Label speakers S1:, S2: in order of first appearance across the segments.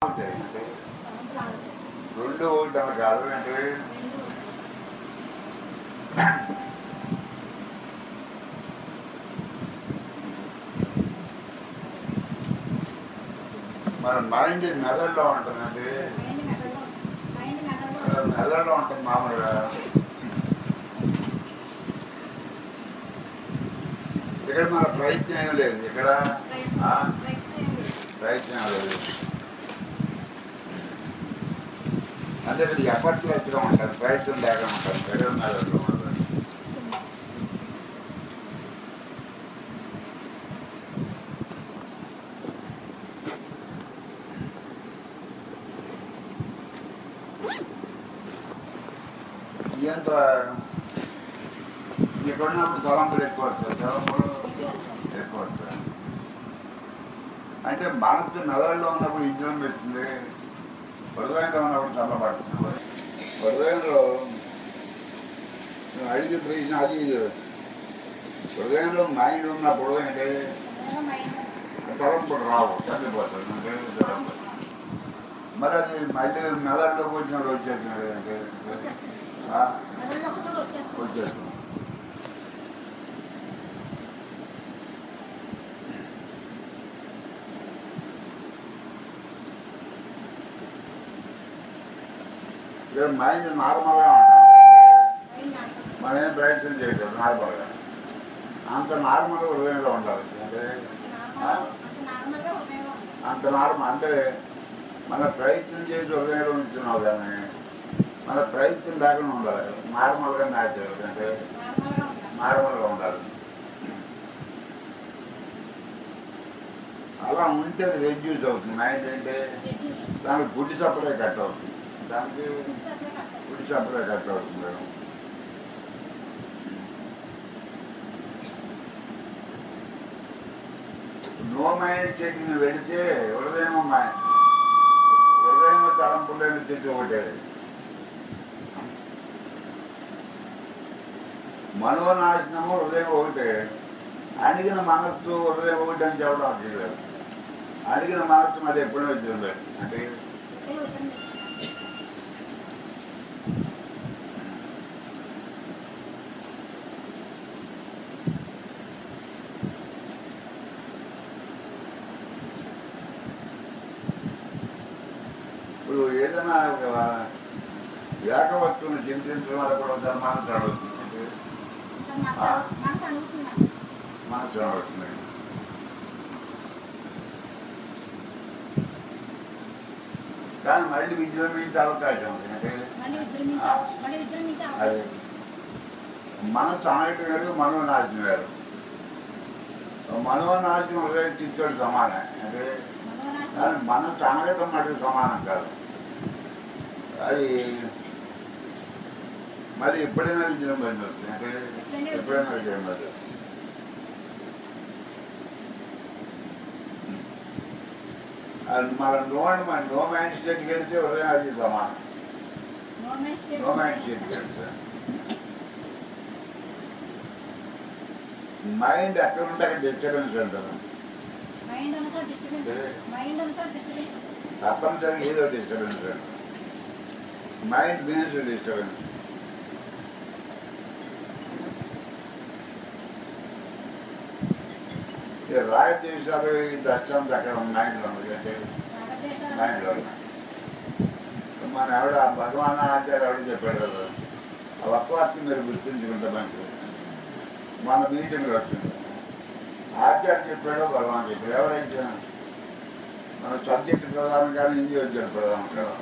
S1: ఉంటాయండి. రెండు తన కాదు అంటే మన మైండ్ మెదడులో ఉంటుందండి మెదడులో ఉంటుంది మామూలుగా ఇక్కడ మన ప్రయత్నం ఏం లేదు ఇక్కడ ఆ, ప్రయత్నం లేదు అంటే ఇక్కడ ఎఫర్ట్లెస్గా ఉంటుంది ప్రయత్నం లేకుండా ఉంటుంది మెదడు మెదడులో ఉంటుంది ఎంత ఇక్కడ ఉన్నప్పుడు తలంపులు ఎక్కువ వస్తాయి తలంపులు ఎక్కువ వస్తాయి అంటే మనసు మెదడులో ఉన్నప్పుడు ఇంజనం పెడుతుంది హృదయంలో ఉన్నప్పుడు చల్లబడుతుంది హృదయంలో నువ్వు అడిగి ప్రశ్న అది ఇది. హృదయంలో మైండ్ ఉన్నప్పుడు అంటే తలంపులు రావు చల్లిపోతుంది అంటే తలంపులు. మరి అది మళ్ళీ మెదడులోకి వచ్చినప్పుడు వచ్చేస్తుంది అంటే ఆ? వచ్చేస్తుంది ఇక మైండ్ నార్మల్గా ఉంటుంది మనం ఏం ప్రయత్నం చేయలేదు నార్మల్గా అంత నార్మల్గా హృదయంలో ఉండాలి అంటే అంత నార్మల్ అంటే మన ప్రయత్నం చేసి హృదయంలో ఉంచున్నావు దాన్ని మన ప్రయత్నం లేకుండా ఉండాలి నార్మల్గా న్యాచురల్ అంటే నార్మల్గా ఉండాలి అలా ఉంటే అది రెడ్యూస్ అవుతుంది మైండ్ అంటే దానికి గుడ్డి సప్లై కట్ అవుతుంది దానికి గుడి సప్లై కట్ అవుతుంది మేడం నో మైండ్ చెకింగ్ వెళితే హృదయం మైండ్ హృదయం తలంపు లేని తెచ్చి ఒకటే మనోనాశనము హృదయం ఒకటే అడిగిన మనస్సు హృదయం ఒకటి అని చెప్పడం అర్థం లేదు అడిగిన మనస్సు మరి ఎప్పుడూ వచ్చింది అంటే ఇప్పుడు ఏదైనా ఒక ఏకవస్తువుని చింతించడం వల్ల కూడా ధర్మాన్ని చదవుతుంది మనం చదవుతుంది కానీ మళ్ళీ విజృంభించే అవకాశం ఉంది అంటే అది మనసు అనగటం వేరు మనోనాశనం వేరు మనోనాశనం హృదయం తీర్చోడు సమానం అంటే కానీ మనసు అనగటం మటుకు సమానం కాదు అది మరి ఎప్పుడైనా విజృంభించి వస్తుంది అంటే ఎప్పుడైనా విజృంభించి అది మన నోన్ మన నో మైండ్ స్టేట్కి వెళ్తే హృదయం అది సమానం నో మైండ్ స్టేట్కి వెళ్తే మైండ్ ఎక్కడ ఉంటే అక్కడ డిస్టర్బెన్స్ ఉంటుంది
S2: మైండ్ అనుసార్ డిస్టర్బెన్స్ మైండ్ అనుసార్ డిస్టర్బెన్స్
S1: తప్పనిసరిగా ఏదో డిస్టర్బెన్స్ ఉంటుంది మైండ్ మీన్స్ డిస్టర్బెన్స్ ఈ రాగద్వేషాలు ఈ దర్శనం అక్కడ మైండ్లో ఉంది అంటే మైండ్లో ఉన్నాయి మన ఆవిడ భగవాన్ ఆచార్య ఆవిడ చెప్పాడు కదా ఆ వక్వాసం మీరు గుర్తుంచుకుంటే మంచిది మన మీటింగ్లో వచ్చింది ఆచార్య చెప్పాడు భగవాన్ చెప్పాడు ఎవరైతే మన సబ్జెక్ట్ ప్రధానం కానీ ఇండివిజువల్ ప్రధానం కదా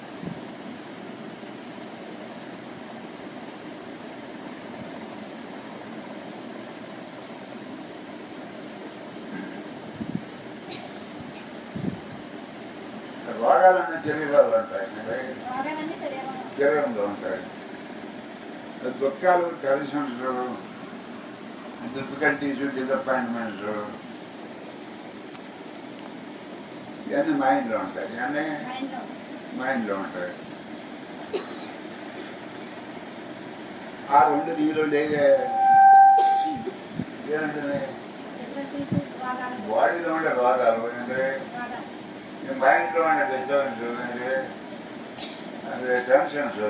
S1: రోగాలన్నీ శరీరాలు ఉంటాయి అంటే
S2: రోగాలన్నీ శరీరం
S1: శరీరంలో ఉంటాయి దుఃఖాలు టెన్షన్స్ డిఫికల్టీస్ డిసప్పాయింట్మెంట్స్ ఇవన్నీ మైండ్లో ఉంటాయి ఇవన్నీ
S2: మైండ్లో
S1: మైండ్లో ఉంటాయి ఆ రెండు నీళ్ళు లేదే ఏంటంటే
S2: డిఫరెన్సెస్ రోగాలు
S1: బాడీలో ఉండే రోగాలు అంటే
S2: రోగాలు
S1: ఈ మైండ్లో ఉండే డిస్టర్బెన్స్ అంటే అదే టెన్షన్స్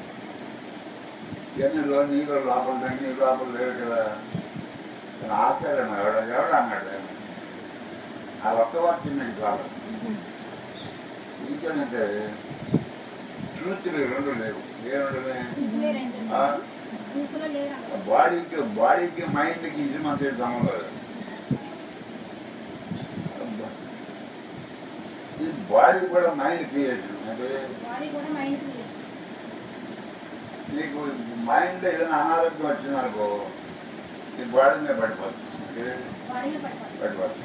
S1: ఇవన్నీ లో నీకు లోపల లేవు, నీ లోపల లేవు కదా నేను ఆశ్చర్యం ఎవడ ఎవడ అన్నాడు ఆ ఒక్క వాక్యం నీకు కాదు ఇంకేంటంటే ట్రూత్లు రెండు లేవు ఏముండవే
S2: లేరండి
S1: ఆ?
S2: బూతులో లేరండి
S1: బాడీకి బాడీకి మైండ్కి ఇది మధ్య సంబంధం లేదు అబ్బా. ఈ బాడీ కూడా మైండ్ క్రియేషన్ అంటే
S2: బాడీ కూడా మైండ్ క్రియేషన్
S1: నీకు మైండ్ ఏదైనా అనారోగ్యం వచ్చిందనుకో నీ బాడీ మీద పడిపోతుంది అంటే
S2: బాడీలో పడిపోతుంది
S1: పడిపోతుంది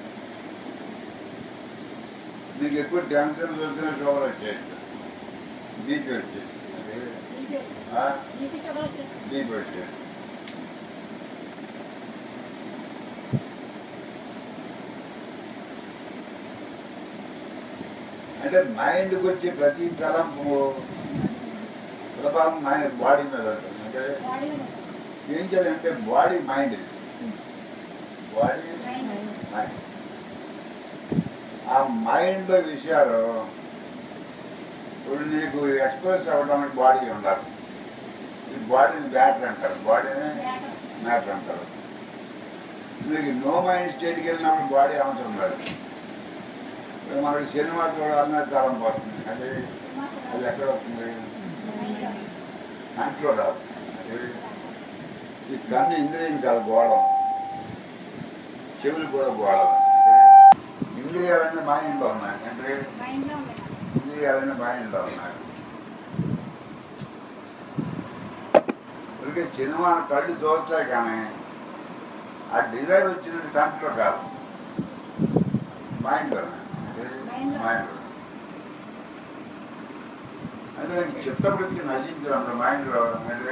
S1: నీకు ఎక్కువ టెన్షన్ వచ్చిన షుగర్ వచ్చేది బీపీ వచ్చేది అంటే,
S2: బీపీ
S1: ఆ?
S2: బీపీ షుగర్ వచ్చేస్తుంది
S1: బీపీ వచ్చేది అంటే మైండ్కి వచ్చే ప్రతి తలంపు ప్రభావం మైండ్ బాడీ మీద ఉంటుంది అంటే
S2: బాడీ మీద
S1: ఏం చేయాలంటే బాడీ మైండ్ ఇది. బాడీ
S2: మైండ్
S1: మైండ్ ఆ మైండ్ విషయాలు ఇప్పుడు నీకు ఎక్స్ప్రెస్ అవ్వడానికి బాడీ ఉండాలి ఈ బాడీని బ్యాటర్ అంటారు బాడీని
S2: బ్యాటర్
S1: మ్యాటర్ అంటారు నీకు నో మైండ్ స్టేట్కి వెళ్ళినప్పుడు బాడీ అవసరం లేదు ఇప్పుడు మనకి సినిమా చూడాలనే తరం పోతుంది అది
S2: సినిమా
S1: అది
S2: చూడాలి
S1: ఎక్కడ వస్తుంది
S2: మైండ్లో
S1: కంట్లో రాదు అది ఈ కన్ను ఇంద్రియం కాదు గోళం చెవులు కూడా గోళం ఇంద్రియాలన్నీ మైండ్లో ఉన్నాయి అంటే
S2: మైండ్లో ఉంది
S1: ఇంద్రియాలన్నీ మైండ్లో ఉన్నాయి ఇక సినిమాను కళ్ళు చూస్తాయి కానీ ఆ డిజైర్ వచ్చినది కంట్లో కాదు మైండ్లో
S2: మైండ్లో.
S1: మైండ్లో అంటే నేను చిత్తవృత్తి నశించడం మైండ్లో అంటే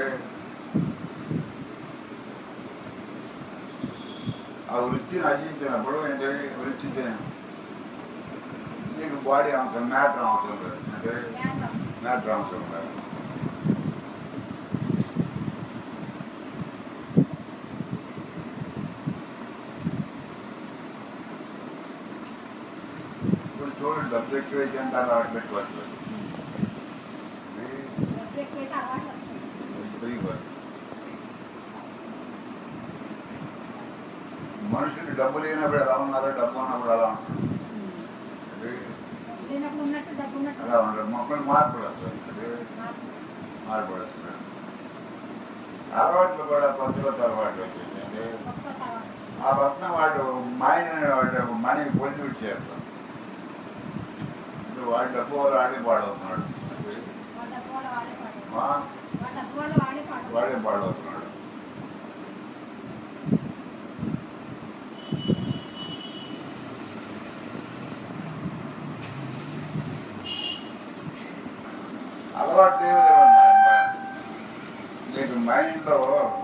S1: ఆ వృత్తి నశించినప్పుడు ఏంటి వృత్తి చే- నీకు బాడీ అవసరం మ్యాటర్ అవసరం లేదు అంటే
S2: బ్యాటర్
S1: మ్యాటర్ అవసరం లేదు ఇప్పుడు చూడండి డబ్బు ఎక్కువ అయితే అంటే అలా పెట్టుకోవచ్చు
S2: డబ్బు ఎక్కువైతే అలవాటు వస్తుంది
S1: మనుషులు డబ్బు లేనప్పుడు ఎలా ఉన్నారో డబ్బు ఉన్నప్పుడు అలా ఉంటారు అది
S2: డబ్బు లేనప్పుడు ఉన్నట్టు డబ్బు ఉన్నట్టు
S1: అలా ఉంటారు మొక్కలు మార్పులు వస్తాయి అది
S2: మార్పు.
S1: మార్పులు వస్తాయి అలవాట్లు కూడా కొత్త కొత్త అలవాట్లు వచ్చేసి అంటే
S2: గొప్ప సవాలు.
S1: ఆ పక్కన వాడు మైండ్ వాడు మనీ పొల్యూట్ చేస్తాం ఇప్పుడు వాడు డబ్బు వాళ్ళు ఆడి పాడవుతున్నాడు అది
S2: వాళ్ళ డబ్బు వాళ్ళు వాడే పాడు
S1: మా
S2: వాళ్ళ డబ్బు వాళ్ళు వాడే పాడు
S1: వాడే పాడవుతున్నాడు అలవాటు లేదమ్మా. నీకు మైండ్లో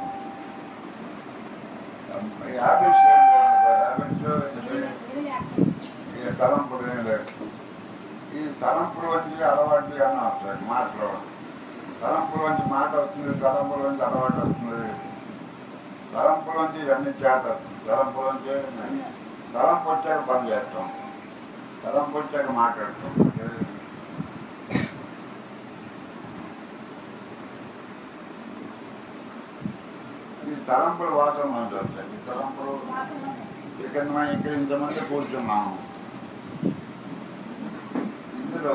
S1: హ్యాబిట్స్ హ్యాబిట్స్
S2: ఏమీ లేకపోతే
S1: ఈ తలంపులు ఏం లేవు ఈ తలంపుల నుంచి అలవాటు అని వస్తాయి మాటలు తలంపుల నుంచి మాట వస్తుంది తలంపుల నుంచి అలవాటు వస్తుంది తలంపుల నుంచి ఇవన్నీ చేత వస్తుంది తలంపుల నుంచి తలంపు వచ్చాక పని చేస్తాం తలంపు వచ్చాక మాట్లాడతాం ఈ తలంపుల వాసన నుంచి వస్తాయి ఈ తలంపులు
S2: వాసన
S1: ఇక్కడ మనం ఇక్కడ ఇంతమంది కూర్చున్నాము ఇందులో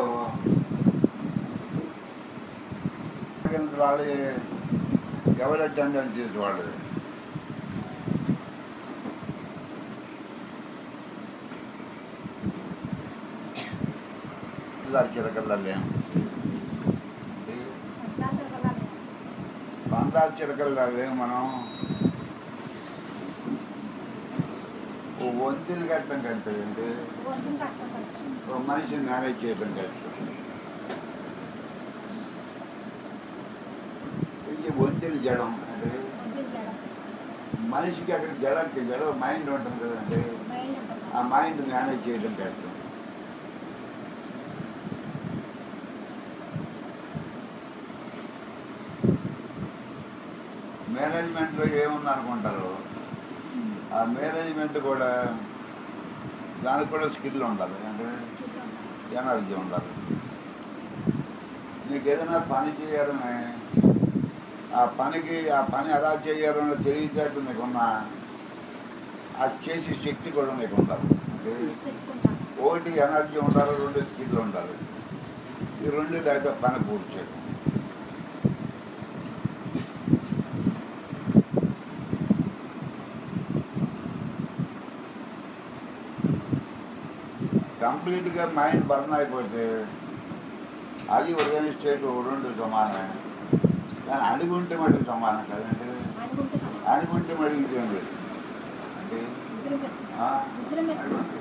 S1: ఇందులో వాళ్ళు ఎవరి టెండెన్సీస్ వాళ్ళు ఇలా చిలకల్లో లేము
S2: అసలు వెళ్ళాలి
S1: పందాలు చిలకల్లో లేము మనం ఓ వంతిని కట్టడం కంటే ఏంటి
S2: వంతుని కట్టుకోవచ్చు
S1: ఓ మనిషిని మేనేజ్ చేయడం కష్టం ఇది వంతిని జడం అంటే
S2: వంతుని చేయడం
S1: మనిషికి అక్కడ జడకి జడ మైండ్ ఉంటుంది కదండి
S2: మైండ్ ఉంటుంది
S1: ఆ మైండ్ మేనేజ్ చేయడం కష్టం మేనేజ్మెంట్లో ఏముంది అనుకుంటారు ఆ మేనేజ్మెంట్ కూడా దానికి కూడా స్కిల్ ఉండాలి అంటే
S2: స్కిల్ ఉంటుంది
S1: ఎనర్జీ ఉండాలి నీకు ఏదైనా పని చేయాలని ఆ పనికి ఆ పని ఎలా చేయాలని తెలియచేట్టు నీకున్నా అది చేసే శక్తి కూడా నీకు ఉండాలి అంటే
S2: చెప్పుకుంటాను
S1: ఒకటి ఎనర్జీ ఉండాలి రెండు స్కిల్ ఉండాలి ఈ రెండు లేకపోతే పని పూర్తి చేయడం కంప్లీట్గా మైండ్ బర్న్ అయిపోతే అది ఉదయం స్టేట్ రెండు సమానమే కానీ అడుగుంటే మటుకు సమానం కదంటే
S2: అనుకుంటే
S1: అడుగుంటే మటుకు ఇంకేం లేదు అంటే
S2: ముద్రం వేసుకుంటాను
S1: ఆ,
S2: ముద్రం వేసుకుంటాను
S1: అడుగుంటే.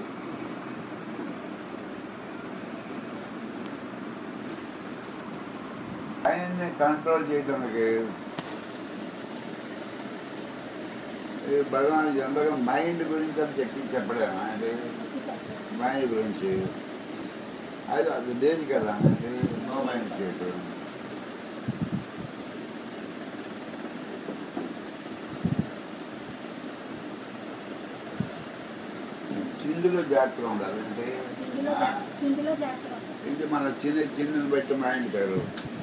S1: మైండ్ని కంట్రోల్ చేయడానికి ఈ భగవాన్ జనరల్గా మైండ్ గురించి అని చెప్పి చెప్పలేము అంటే మైండ్ గురించి అది అది దేని కదా అంటే నో మైండ్ చేయటం చిందులో జాగ్రత్తగా ఉండాలి అంటే
S2: హిందీలో
S1: ఆ,
S2: హిందీలో జాగ్రత్త
S1: ఇది మన చిన్న చిన్నని బట్టి మైండ్ పేరు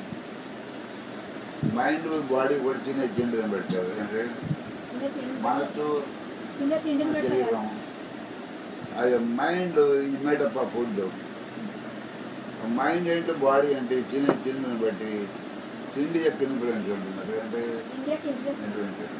S1: మైండ్ బాడీ కూడా చిన్న చిందుని పెట్టారు అంటే
S2: కింద తిండి
S1: మనసు
S2: కింద తిండిని
S1: శరీరం
S2: పెట్టారు
S1: అది మైండ్ ఈ మేడప్ ఆఫ్ ఫుడ్ మైండ్ ఏంటి బాడీ అంటే చిన్న చిన్నని బట్టి తిండి యొక్క ఇన్ఫ్లుయెన్స్ ఉంటుంది అంటే
S2: ఇండియా కింద
S1: ఇన్ఫ్లుయెన్స్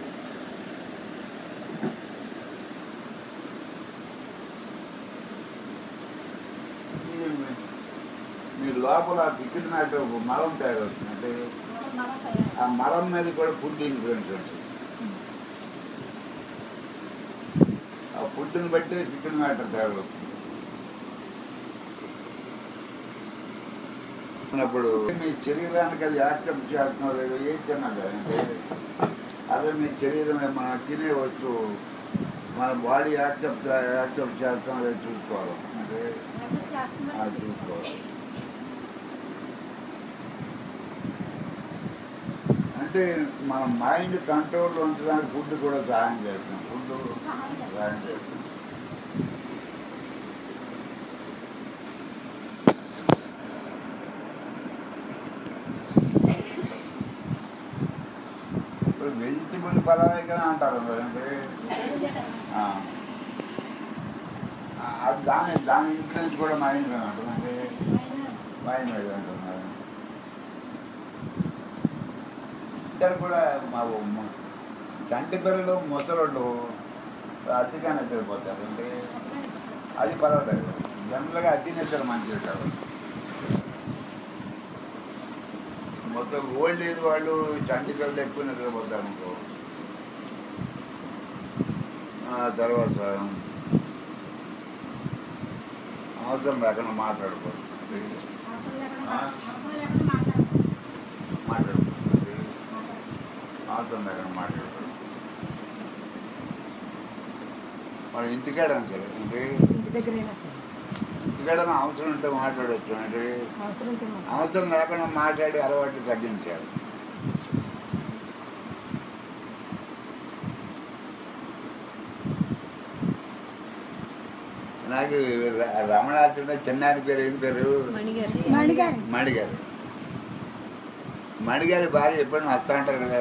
S1: మీ లోపల టికెట్ మ్యాటర్ ఒక మలం తయారవుతుంది అంటే
S2: మనం తయారు
S1: ఆ మలం మీద కూడా ఫుడ్ ఇన్ఫ్లుయెన్స్ ఉంటుంది ఆ ఫుడ్ని బట్టి చికెన్ మ్యాటర్ తయారవుతుంది ఉన్నప్పుడు మీ శరీరానికి అది యాక్సెప్ట్ చేస్తున్నారు లేదో ఏం తిన్నది అంటే అదే మీ శరీరమే మన తినే వస్తువు మన బాడీ యాక్సెప్ట్ యాక్సెప్ట్ చేస్తాం లేదో చూసుకోవాలి అంటే
S2: యాక్సెప్ట్ చేస్తున్నారు
S1: అది చూసుకోవాలి అంటే మన మైండ్ కంట్రోల్లో ఉంచడానికి ఫుడ్ కూడా సహాయం చేస్తుంది ఫుడ్
S2: సహాయం చేస్తారు.
S1: సహాయం చేస్తుంది ఇప్పుడు వెజిటబుల్ పలావే కదా అంటారు అంటే ఆ. ఆ, అది దాని దాని ఇన్ఫ్లుయెన్స్ కూడా మైండ్ మీద ఉంటుంది అంటే మైండ్ మీద ఉంటున్నారు ఇద్దరు కూడా మా మ- చంటి పిల్లలు ముసలోళ్ళు అతిగా నిద్రపోతారు అంటే అది పర్వాలేదు జనరల్గా అతి నిద్ర మంచిది కాదు మొత్తం ఓల్డ్ ఏజ్ వాళ్ళు చంటి పిల్లలు ఎక్కువ నిద్రపోతారు అనుకో ఆ తర్వాత అవసరం లేకుండా మాట్లాడుకోరు
S2: అవసరం లేకుండా
S1: ఆ.
S2: అవసరం లేకుండా మాట్లాడుకోవాలి
S1: మాట్లాడుకోరు అవసరం లేకుండా మాట్లాడుకోరు మన ఇంటికాడ సరే అంటే
S3: ఇంటి దగ్గరైనా సరే
S1: ఇంటికాడ అవసరం ఉంటే మాట్లాడవచ్చు అంటే
S3: అవసరం ఉంటే మాత్రం.
S1: అవసరం లేకుండా మాట్లాడి అలవాటు తగ్గించాలి నాకు ర- రమణాచుడు చిన్నాని పేరు ఏం పేరు
S3: మణిగారు
S1: మణిగారు మణిగారి భార్య ఎప్పుడైనా వస్తా అంటారు కదా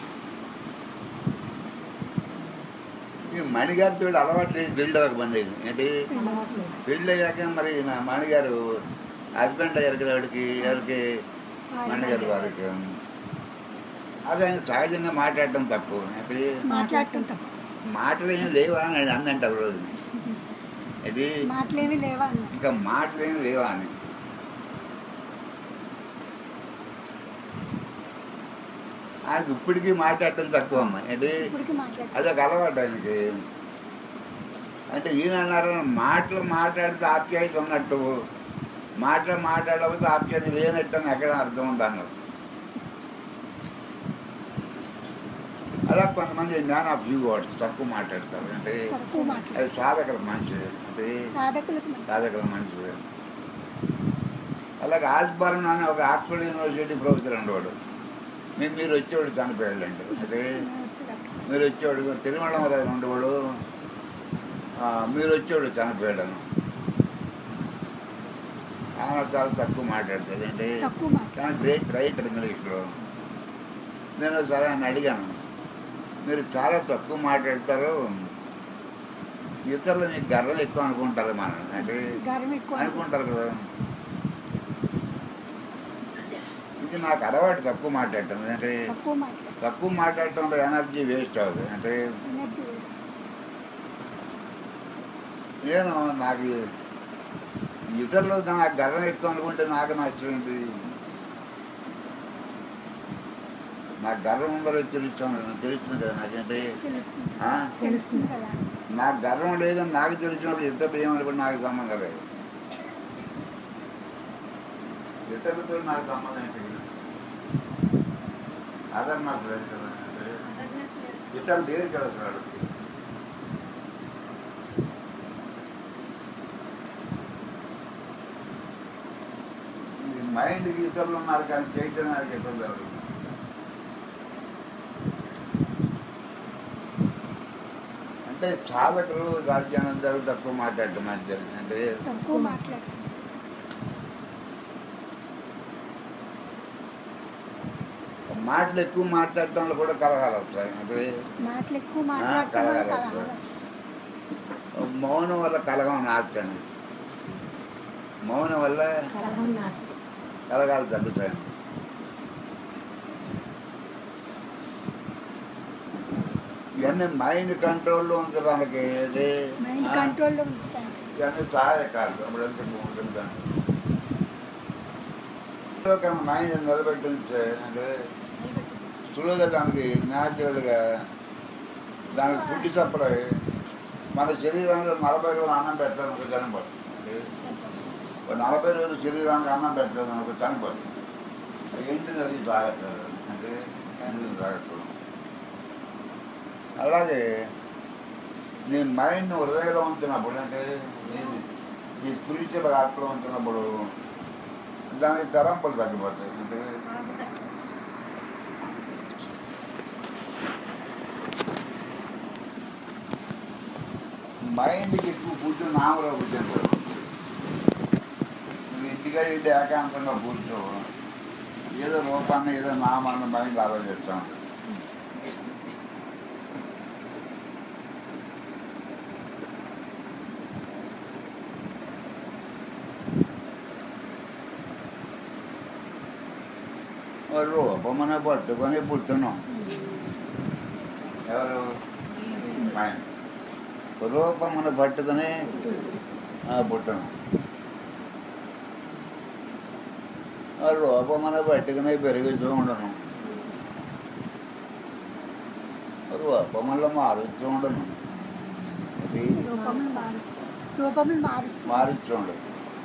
S1: ఈ మణిగారితో అలవాటు చేసి పెళ్ళి ఒక బంద్ అయింది ఏంటి
S3: అలవాట్లేదు.
S1: పెళ్ళి అయ్యాక మరి నా మణిగారు హస్బెండ్ అయ్యారు కదా వాడికి ఎవరికి మణిగారు వారికి అది ఆయన సహజంగా మాట్లాడటం తప్పు అంటే
S3: మాట్లాడటం తప్ప
S1: మాటలు ఏం లేవా అని అందంట ఒక రోజు ఇది
S3: మాటలేమి లేవా అన్న
S1: ఇంకా మాటలు ఏం లేవా అని ఆయనకి ఇప్పటికీ మాట్లాడటం తక్కువ అమ్మ ఏంటి
S3: ఇప్పటికి మాట్లాడ
S1: అదొక అలవాటు ఆయనకి అంటే ఈయన అన్నారు మాటలు మాట్లాడితే ఆప్యాయత ఉన్నట్టు మాటలు మాట్లాడకపోతే ఆప్యాయత లేనట్టు అని ఎక్కడ అర్థం ఉంది అన్నారు అలా కొంతమంది జ్ఞాన ఆఫ్ యూ వర్డ్స్ తక్కువ మాట్లాడతారు అంటే
S3: తక్కువ మాట్లాడ
S1: అది సాధకుల మంచిది అంటే
S3: సాధకులకు మంచి.
S1: సాధకుల మంచిది అలాగే ఆస్బార్న్ అనే ఒక ఆక్స్ఫర్డ్ యూనివర్సిటీ ప్రొఫెసర్ ఉండేవాడు మీరు మీరు వచ్చేవాడు చనిపోయాడండి అంటే
S3: వచ్చాడు.
S1: మీరు వచ్చేవాడు తిరుమలరాజు ఉండేవాడు ఆ, మీరు వచ్చేవాడు చనిపోయాడను చాలా చాలా తక్కువ మాట్లాడతాడు అంటే
S3: తక్కువ మాట
S1: చాలా గ్రేట్ రైటర్ ఇంగ్లీష్లో నేను సరే అని అడిగాను మీరు చాలా తక్కువ మాట్లాడతారు ఇతరులు మీకు గర్వం ఎక్కువ అనుకుంటారు మనం అంటే
S3: గర్వం ఎక్కువ
S1: అనుకుంటారు కదా ఇది నాకు అలవాటు తక్కువ మాట్లాడటం అంటే
S3: తక్కువ మాట
S1: తక్కువ మాట్లాడటంలో ఎనర్జీ వేస్ట్ అవుతుంది అంటే
S3: ఎనర్జీ వేస్ట్
S1: నేను నాకు ఇతరులు నాకు గర్వం ఎక్కువ అనుకుంటే నాకు నష్టం ఏంటి నాకు గర్వం ఉందో తెలుస్తాను తెలుస్తుంది కదా నాకంటే
S3: తెలుస్తుంది
S1: ఆ?
S3: తెలుస్తుంది కదా
S1: నాకు గర్వం లేదని నాకు తెలిసినప్పుడు ఇతరులు ఏమనుకుంటే నాకు సంబంధం లేదు ఇతరులతో నాకు సంబంధం ఏంటి అదర్ నాకు లేదు కదా ఇతరులు లేరు కదా అసలు ఈ మైండ్కి ఇతరులు ఉన్నారు కానీ చైతన్యానికి ఇతరులు ఎవరు అంటే సాధకులు రాజ్యానందరూ తక్కువ మాట్లాడటం మంచిది అంటే
S3: తక్కువ మాట్లాడు
S1: మాటలు ఎక్కువ మాట్లాడటంలో కూడా కలగాలి వస్తాయి అంటే
S3: మాటలు ఎక్కువ
S1: ఆ,
S3: మాట్లాడటం వల్ల
S1: కలగాలి.
S3: కలగాలి.
S1: మౌనం వల్ల కలగం నాస్తాను మౌనం వల్ల
S3: కలగం నాస్తి
S1: కలగాలి తగ్గుతాయి ఇవన్నీ మైండ్ కంట్రోల్లో ఉంచడానికి ఇది,
S3: మైండ్
S1: ఆ,
S3: కంట్రోల్లో ఉంచుతాను
S1: ఇవన్నీ సహాయకాలు అప్పుడంతా ఉంటుంది మైండ్ నిలబెట్టి ఉంచే అంటే సులువుగా దానికి న్యాచురల్గా దానికి పుట్టి సప్లై మన శరీరంలో నలభై రోజులు అన్నం పెట్టలేదు ఒక చనిపోతుంది ఒక నలభై రోజులు శరీరానికి అన్నం పెట్టలేదు ఒక చనిపోతుంది ఏంటి అది తాగట్లేదు అంటే ఎందుకు తాగట్లేదు అలాగే నీ మైండ్ హృదయంలో ఉంచినప్పుడు అంటే నీ నీ స్పిరిచువల్ ఆత్మలో ఉంచినప్పుడు దానికి తరంపులు తగ్గిపోతాయి అంటే మైండ్కి ఎక్కువ కూర్చొని నామలో కూర్చుంటారు నువ్వు ఇంటికాడ ఇంటి ఏకాంతంగా కూర్చో ఏదో రూపాన్ని ఏదో నామాన్ని మైండ్ ఆలోచిస్తాం రూపమున పట్టుకొని పుట్టును ఎవరు మైండ్ రూపమును పట్టుకొని ఆ, పుట్టును ఆ రూపమును పట్టుకుని పెరుగుతూ ఉండను రూపములో మారుస్తూ ఉండను అది
S3: రూపములు మారుస్తాను రూపములు మారుస్తాను
S1: మారుస్తూ ఉండదు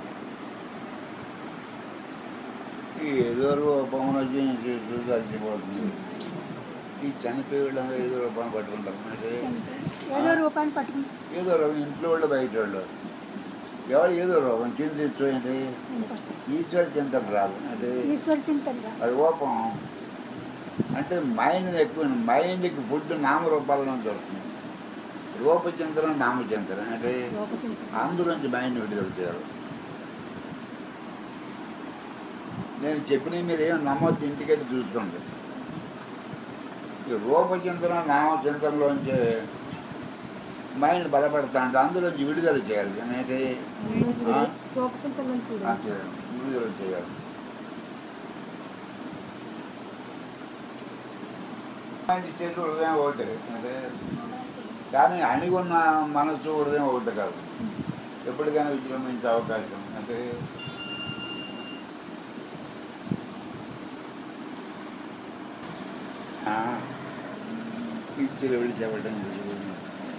S1: ఏదో రూపమును చేసి చచ్చిపోతుంది ఈ చనిపోయే వాళ్ళందరూ ఏదో రూపాన్ని పట్టుకుంటారు అంటే
S3: ఏదో రూపాన్ని పట్టుకుని
S1: ఏదో రూపం ఇంట్లో వాళ్ళు బయట వాళ్ళు ఎవరు ఏదో రూపం చింతించు ఏంటి ఈశ్వర చింతన రాదు అంటే
S3: ఈశ్వర చింతనగా
S1: అది రూపం అంటే మైండ్ ఎక్కువ మైండ్కి ఫుడ్ నామరూపాలలో దొరుకుతుంది రూపచింతన నామచింతన అంటే
S3: రూప చింతన
S1: అందులోంచి మైండ్ విడుదల చేయాలి నేను చెప్పిన మీరు ఏం నమ్మొద్దు ఇంటికెళ్ళి చూసుకోండి ఈ రూపచింతన నామచింతనలోంచి మైండ్ బలపడతా అంటే అందులోంచి విడుదల చేయాలి అనేది ఆ?
S3: రూప చింతన నుంచి
S1: ఆ, చేయాలి. విడుదల చేయాలి మైండ్ చేతులు హృదయం ఒకటి అంటే కానీ అణిగున్న మనసు హృదయం ఒకటి కాదు ఎప్పటికైనా విజృంభించే అవకాశం అంటే ఆ, ఇచ్చి విడిచేపట్టం జరుగుతుంది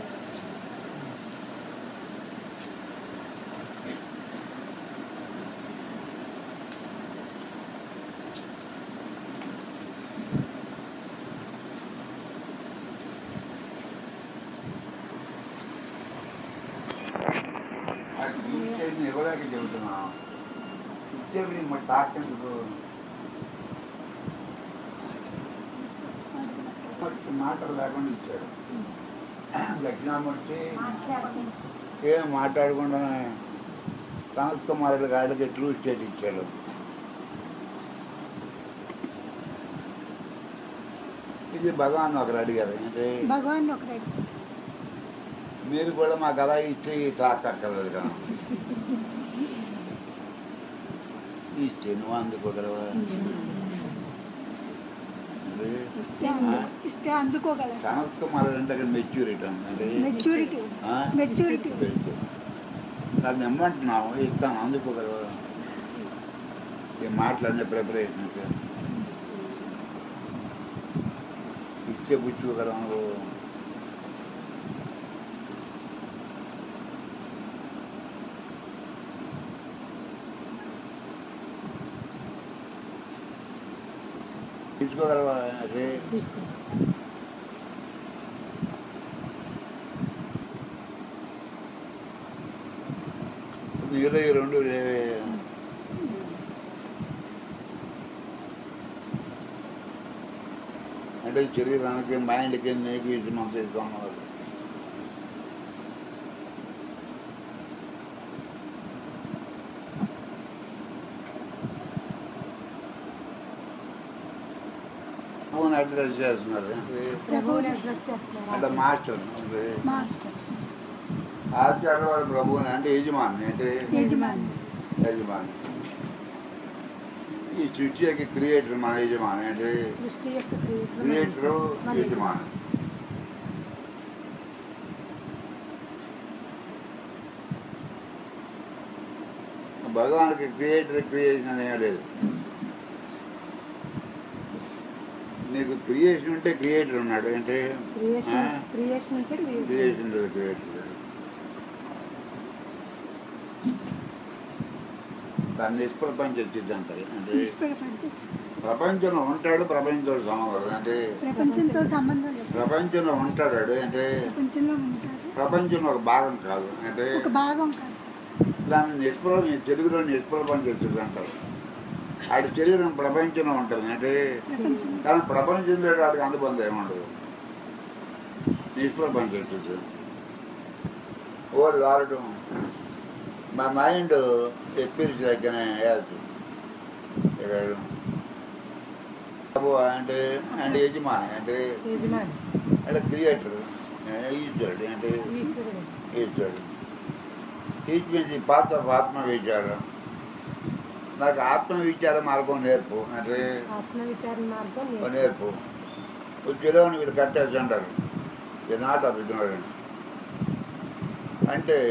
S1: ఇచ్చేది ఇవ్వడానికి చెబుతున్నా ఇచ్చేవి మా టాక్ ఎందుకు మాటలు లేకుండా ఇచ్చాడు దక్షిణామూర్తి
S3: మాట్లాడకుండా
S1: ఏం మాట్లాడకుండా సనత్ కుమారుడు గాడికి ట్రూ స్టేట్ ఇచ్చాడు ఇది భగవాన్ ఒకరు అడిగారు అంటే
S3: భగవాన్ ఒకరు
S1: మీరు కూడా మా కథ ఇస్తే తాకక్కర్లేదు కదా ఇస్తే నువ్వు అందుకోగలవా అంటే
S3: ఇస్తే అందు- ఇస్తే అందుకోగలరు
S1: సనత్ కుమారుడు అంటే అక్కడ మెచ్యూరిటీ ఉంది అంటే
S3: మెచ్యూరిటీ
S1: ఆ?
S3: Maturity
S1: maturity. నన్ను ఇమ్మంటున్నావు ఇస్తాను అందుకోగలవా ఈ మాటలన్నీ ప్రిపరేషన్ ఇచ్చే పుచ్చుకోగలవు నువ్వు తీసుకోగలవా అదే ఇరవై రెండు లే- అంటే శరీరానికి మైండ్కి నీకు ఇది మనసు ఇస్తున్నారు ఫోన్ అడ్రస్ చేస్తున్నారు అంటే
S3: ప్రభువుని అడ్రస్ చేస్తున్నారు
S1: అంటే మాస్టర్ అంటే
S3: మాస్టర్
S1: ఆచార్య వారి ప్రభువుని అంటే యజమాని అంటే
S3: యజమాని
S1: యజమాని ఈ సృష్టి యొక్క క్రియేటర్ మన యజమాని అంటే
S3: సృష్టి యొక్క creator
S1: క్రియేటర్
S3: మన
S1: యజమాని భగవానికి క్రియేటర్ క్రియేషన్ అనేవి లేదు నీకు క్రియేషన్ ఉంటే క్రియేటర్ ఉన్నాడు అంటే
S3: క్రియేషన్
S1: ఆ?
S3: క్రియేషన్ అంటే creator.
S1: క్రియేషన్ లేదు క్రియేటర్ లేదు దాన్ని నిష్ప్రపంచం వచ్చింది అంటారు అంటే
S3: ఈశ్వర పంచ-
S1: ప్రపంచంలో ఉంటాడు ప్రపంచంతో సంబంధం అంటే
S3: ప్రపంచంతో సంబంధం లేదు
S1: ప్రపంచంలో ఉంటాడు అంటే
S3: ప్రపంచంలో ఉంటారు
S1: ప్రపంచంలో ఒక భాగం కాదు అంటే
S3: ఒక భాగం కాదు
S1: దాన్ని నిష్ప్ర తెలుగులో నిష్ప్రపంచం వచ్చింది అంటారు ఆడి శరీరం ప్రపంచంలో ఉంటుంది అంటే
S3: ప్రపంచం
S1: కానీ ప్రపంచంతో వాడికి అనుబంధం ఏముండదు నిష్ప్రపంచం వచ్చింది ఓ లారడం మా మైండ్ ఎప్పిరిచి లెక్కనే వేయాల్సి ప్రభు అంటే అంటే యజమాని అంటే
S3: యజమాని
S1: అంటే క్రియేటర్ ఈశ్వరుడు అంటే
S3: ఈశ్వరుడు
S1: ఈశ్వరుడు టీచ్ పాత ఆత్మ విచారం నాకు ఆత్మ విచార మార్గం నేర్పు అంటే
S3: ఆత్మ విచారణ మార్గం
S1: ఓ నేర్పు ఉద్యోగం వీళ్ళు కట్టేసి అంటారు ఇది నాట్ ఆఫ్ ignorance. అంటే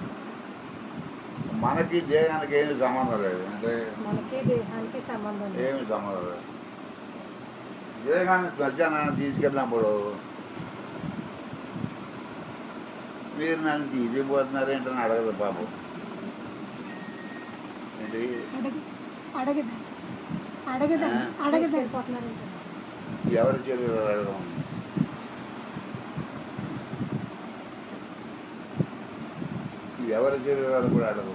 S1: మనకి దేహానికి ఏమి సంబంధం లేదు అంటే
S3: మనకి దేహానికి సంబంధం లేదు.
S1: ఏమి సంబంధం లేదు దేహాన్ని శ్మశానాన్ని తీసుకెళ్ళినప్పుడు మీరు నన్ను తీసుకుపోతున్నారేంటని అడగదు పాపం ఏంటి
S3: అడగ అడగదా అడగదా
S1: ఆ?
S3: అడగదా
S1: ఎవరి చర్యలు అడగడం ఎవరి చర్యలు కూడా అడగదు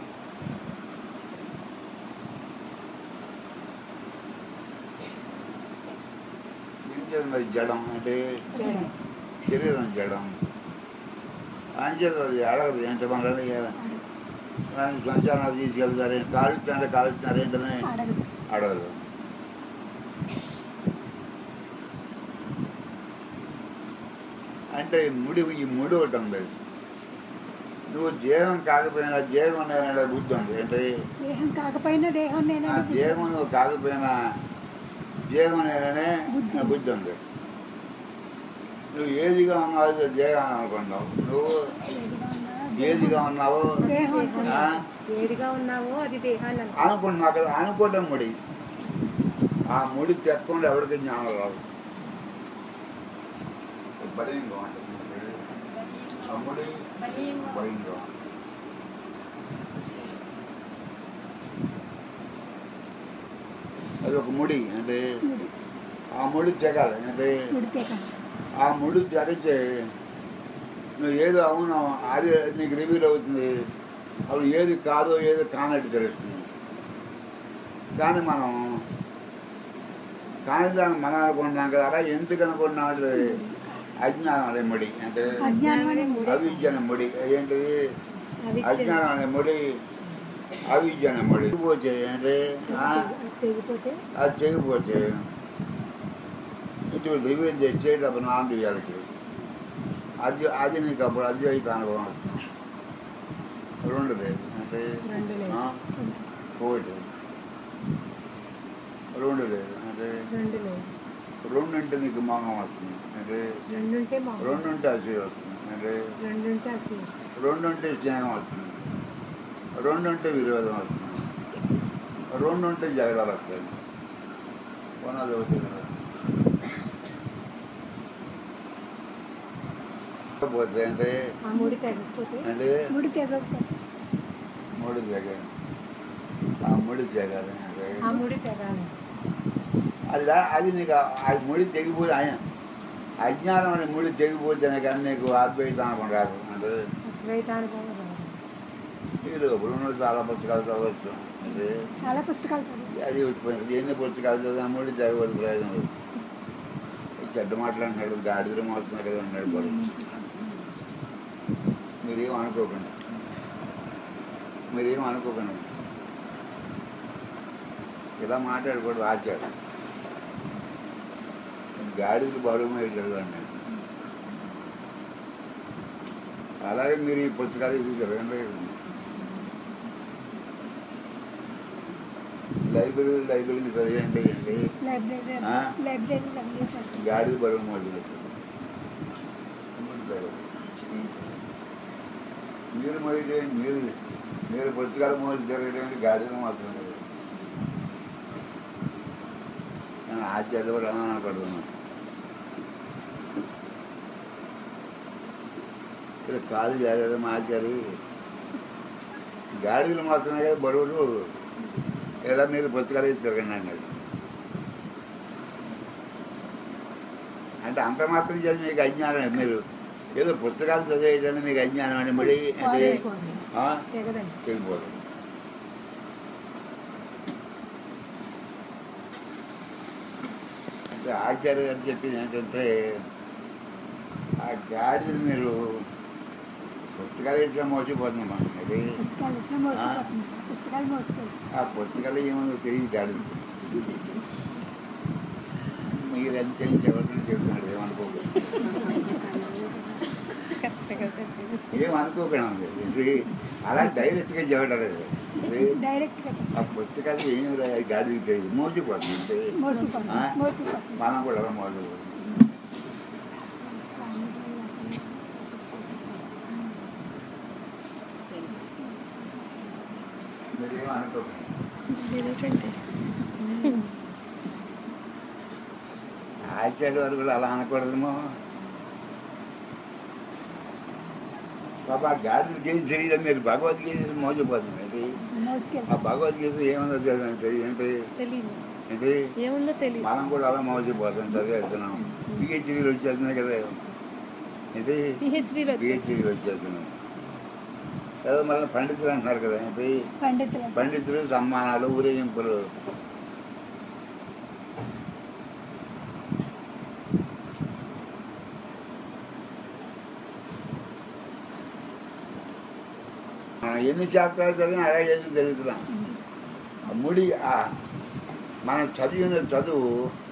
S1: ఏం చేయాలి జడం అంటే శరీరం జడం అంచేది అది అడగదు ఎంతమంది నన్ను శ్మశానాలు తీసుకెళ్తారే కాలుస్తారంటే కాలుస్తున్నారు ఏంటనే
S3: అడగదు
S1: అడగదు అంటే ఈ ముడి ఈ ముడి ఒకటి ఉంది నువ్వు దేహం కాకపోయినా దేహం నేనే బుద్ధి ఉంది అంటే
S3: దేహం కాకపోయినా దేహం
S1: ఆ
S3: నేనే
S1: దేహం నువ్వు కాకపోయినా దేహం నేనే
S3: బుద్ధి.
S1: బుద్ధి ఉంది నువ్వు ఏదిగా ఉన్నావు అది దేహం అనుకున్నావు నువ్వు ఏదిగా ఉన్నావు
S3: దేహం
S1: ఆ?
S3: ఏదిగా ఉన్నావో అది దేహాన్ని అనుకో.
S1: అనుకున్నా కదా అనుకోవటం ముడి ఆ ముడి తెక్కకుండా ఎవరికి జ్ఞానం రాదు బలింగం అంటే ఆ ముడి బలింగం అది ఒక ముడి అంటే
S3: ముడి
S1: ఆ ముడి తెగాలి అంటే
S3: ముడితే కాదు
S1: ఆ ముడి తెగితే నువ్వు ఏది అవునో అది నీకు రివీల్ అవుతుంది అప్పుడు ఏది కాదో ఏది కానట్టు తెలుస్తుంది కానీ మనం కాని దాన్ని మనం అనుకుంటున్నాం కదా అలా ఎందుకు అనుకుంటున్నాం అంటే అజ్ఞానం అనే ముడి అంటే
S3: అజ్ఞానం అనే ముడి
S1: అవిద్య అనే ముడి ఏంటిది అజ్ఞానం అనే ముడి అవిద్య అన్నమాట పోతే అంటే ఆ,
S3: అది తెగిపోతే
S1: అది తెగిపోతే ఇటు రివీల్ చేసేటప్పుడు నాన్ రియాలిటీ అది అది నీకు అప్పుడు అద్వైత అనుభవం వస్తుంది. రెండు లేదు అంటే
S3: రెండు లేదు.
S1: ఆ, ఒకటి రెండు లేదు అంటే
S3: రెండు లేదు
S1: రెండు అంటే నీకు మోహం వస్తుంది అంటే
S3: రెండు ఉంటే మా
S1: రెండు ఉంటే అసూయ వస్తుంది అంటే
S3: రెండు ఉంటే అసలు
S1: రెండు ఉంటే స్నేహం వస్తుంది రెండు ఉంటే విరోధం వస్తుంది రెండు ఉంటే జగడాలు వస్తాయి కొనాలి ఒకటి కదా. పోతే అంటే
S3: ఆ ముడి తెగకపోతే
S1: అంటే
S3: ముడి తెగకపోతే
S1: మూడు జగ ఆ ముడి జగాలి అంటే
S3: ఆ ముడి తెగాలి
S1: అది రా- అది నీకు ఆ- ఆ ముడి తెగిపోయి ఆయన అజ్ఞానం అనే ముడి తెగిపోతేనే కానీ నీకు ఆత్మీయత అనుకుని రాదు అంటే
S3: ద్వైతానుభవం రాదు.
S1: ఇది ఇప్పుడు ఉన్న చాలా పుస్తకాలు చదవచ్చు అంటే
S3: చాలా పుస్తకాలు చదువు
S1: అది వచ్చిపోయింది ఎన్ని పుస్తకాలు చదివా ముడి తెగవద్దు ప్రయోజనం లేదు. ఈ చెడ్డ మాట్లాడినాడు గాడిదలు మోస్తున్నాడు కదా అన్నాడు బరువు మీరేం అనుకోకండి మీరేం అనుకోకండి ఇలా మాట్లాడకూడదు ఆచారం గాడికి బరువు మీద అన్నాడు అలాగే మీరు ఈ పుస్తకాలు ఇది చదవండి లైబ్రరీ లైబ్రరీని చదివండి అండి
S3: లైబ్రరీ
S1: ఆ?
S3: లైబ్రరీ చదివేశారు
S1: గాడి బరువు మొదలు మీరు మొదలు మీరు మీరు పుస్తకాలు మొదలు జరగడానికి గాడిలో మాత్రం లేదు. నేను ఆచార్య కూడా అనుకుంటున్నాను ఇక్కడ కాలు జాగ్రత్త మా ఆచారి గాడిలు మాత్రమే కదా బరువులు ఇలా మీరు పుస్తకాలు ఇచ్చి తిరగండి అన్నాడు అంటే అంత మాత్రం చేసి మీకు అజ్ఞానం మీరు ఏదో పుస్తకాలు చదివేయడానికి మీకు అజ్ఞానం అని మళ్ళీ అంటే
S3: పాడైపోదు
S1: ఆ?
S3: తెగదండి
S1: తెగిపోదు అంటే ఆచార్య గారు చెప్పింది ఏంటంటే ఆ గాడిని మీరు పుస్తకాలు ఇచ్చిన మోసపోతున్నాం అది
S3: పుస్తకాలు ఇచ్చిన మోసుకుపోతుంది పుస్తకాలు మోసుకెళ్తాయి
S1: ఆ పుస్తకాలు ఏముందో తెలియదు గాడి మీరు ఎంత ఎవరికి చెప్తున్నాడు ఏమనుకోకండి ఏమనుకోకండి ఇది అలా డైరెక్ట్గా చెప్పడం లేదు ఇది
S3: డైరెక్ట్గా చెప్పి
S1: ఆ పుస్తకాలు ఏమి రా- గాడికి తెలియదు మోసపోతుంది అంటే
S3: మోసుకుపోతుంది
S1: ఆ?
S3: మోసుకుపోతుంది
S1: మనం కూడా అలా మోసపోతుంది మీరేం అనుకోకండి ఆచార్య వారు కూడా అలా అనకూడదేమో పాప గాడికి ఏం తెలియదు మీరు భగవద్గీత మోసపోతుంది ఏంటి ఆ
S3: మోసుకెళ్తాం
S1: భగవద్గీత ఏమన్నా తెలియదు తెలియదు ఏంటి
S4: తెలియదు
S1: ఏంటి
S4: ఏముందో తెలియదు
S1: మనం కూడా అలా మోసపోతాం చదివేస్తున్నాం పిహెచ్డీలు వచ్చేస్తున్నాయి కదా ఏంటి
S4: పిహెచ్డీలో వచ్చేసి
S1: పిహెచ్డీలు వచ్చేస్తున్నాం కదా మళ్ళీ పండితులు అంటున్నారు కదా ఏంటి
S3: పండితులు
S1: పండితులు సమ్మానాలు ఊరేగింపులు మనం ఎన్ని శాస్త్రాలు చదివినా అలాగే చేసి జరుగుతున్నాం ఆ ముడి ఆ మనం చదివిన చదువు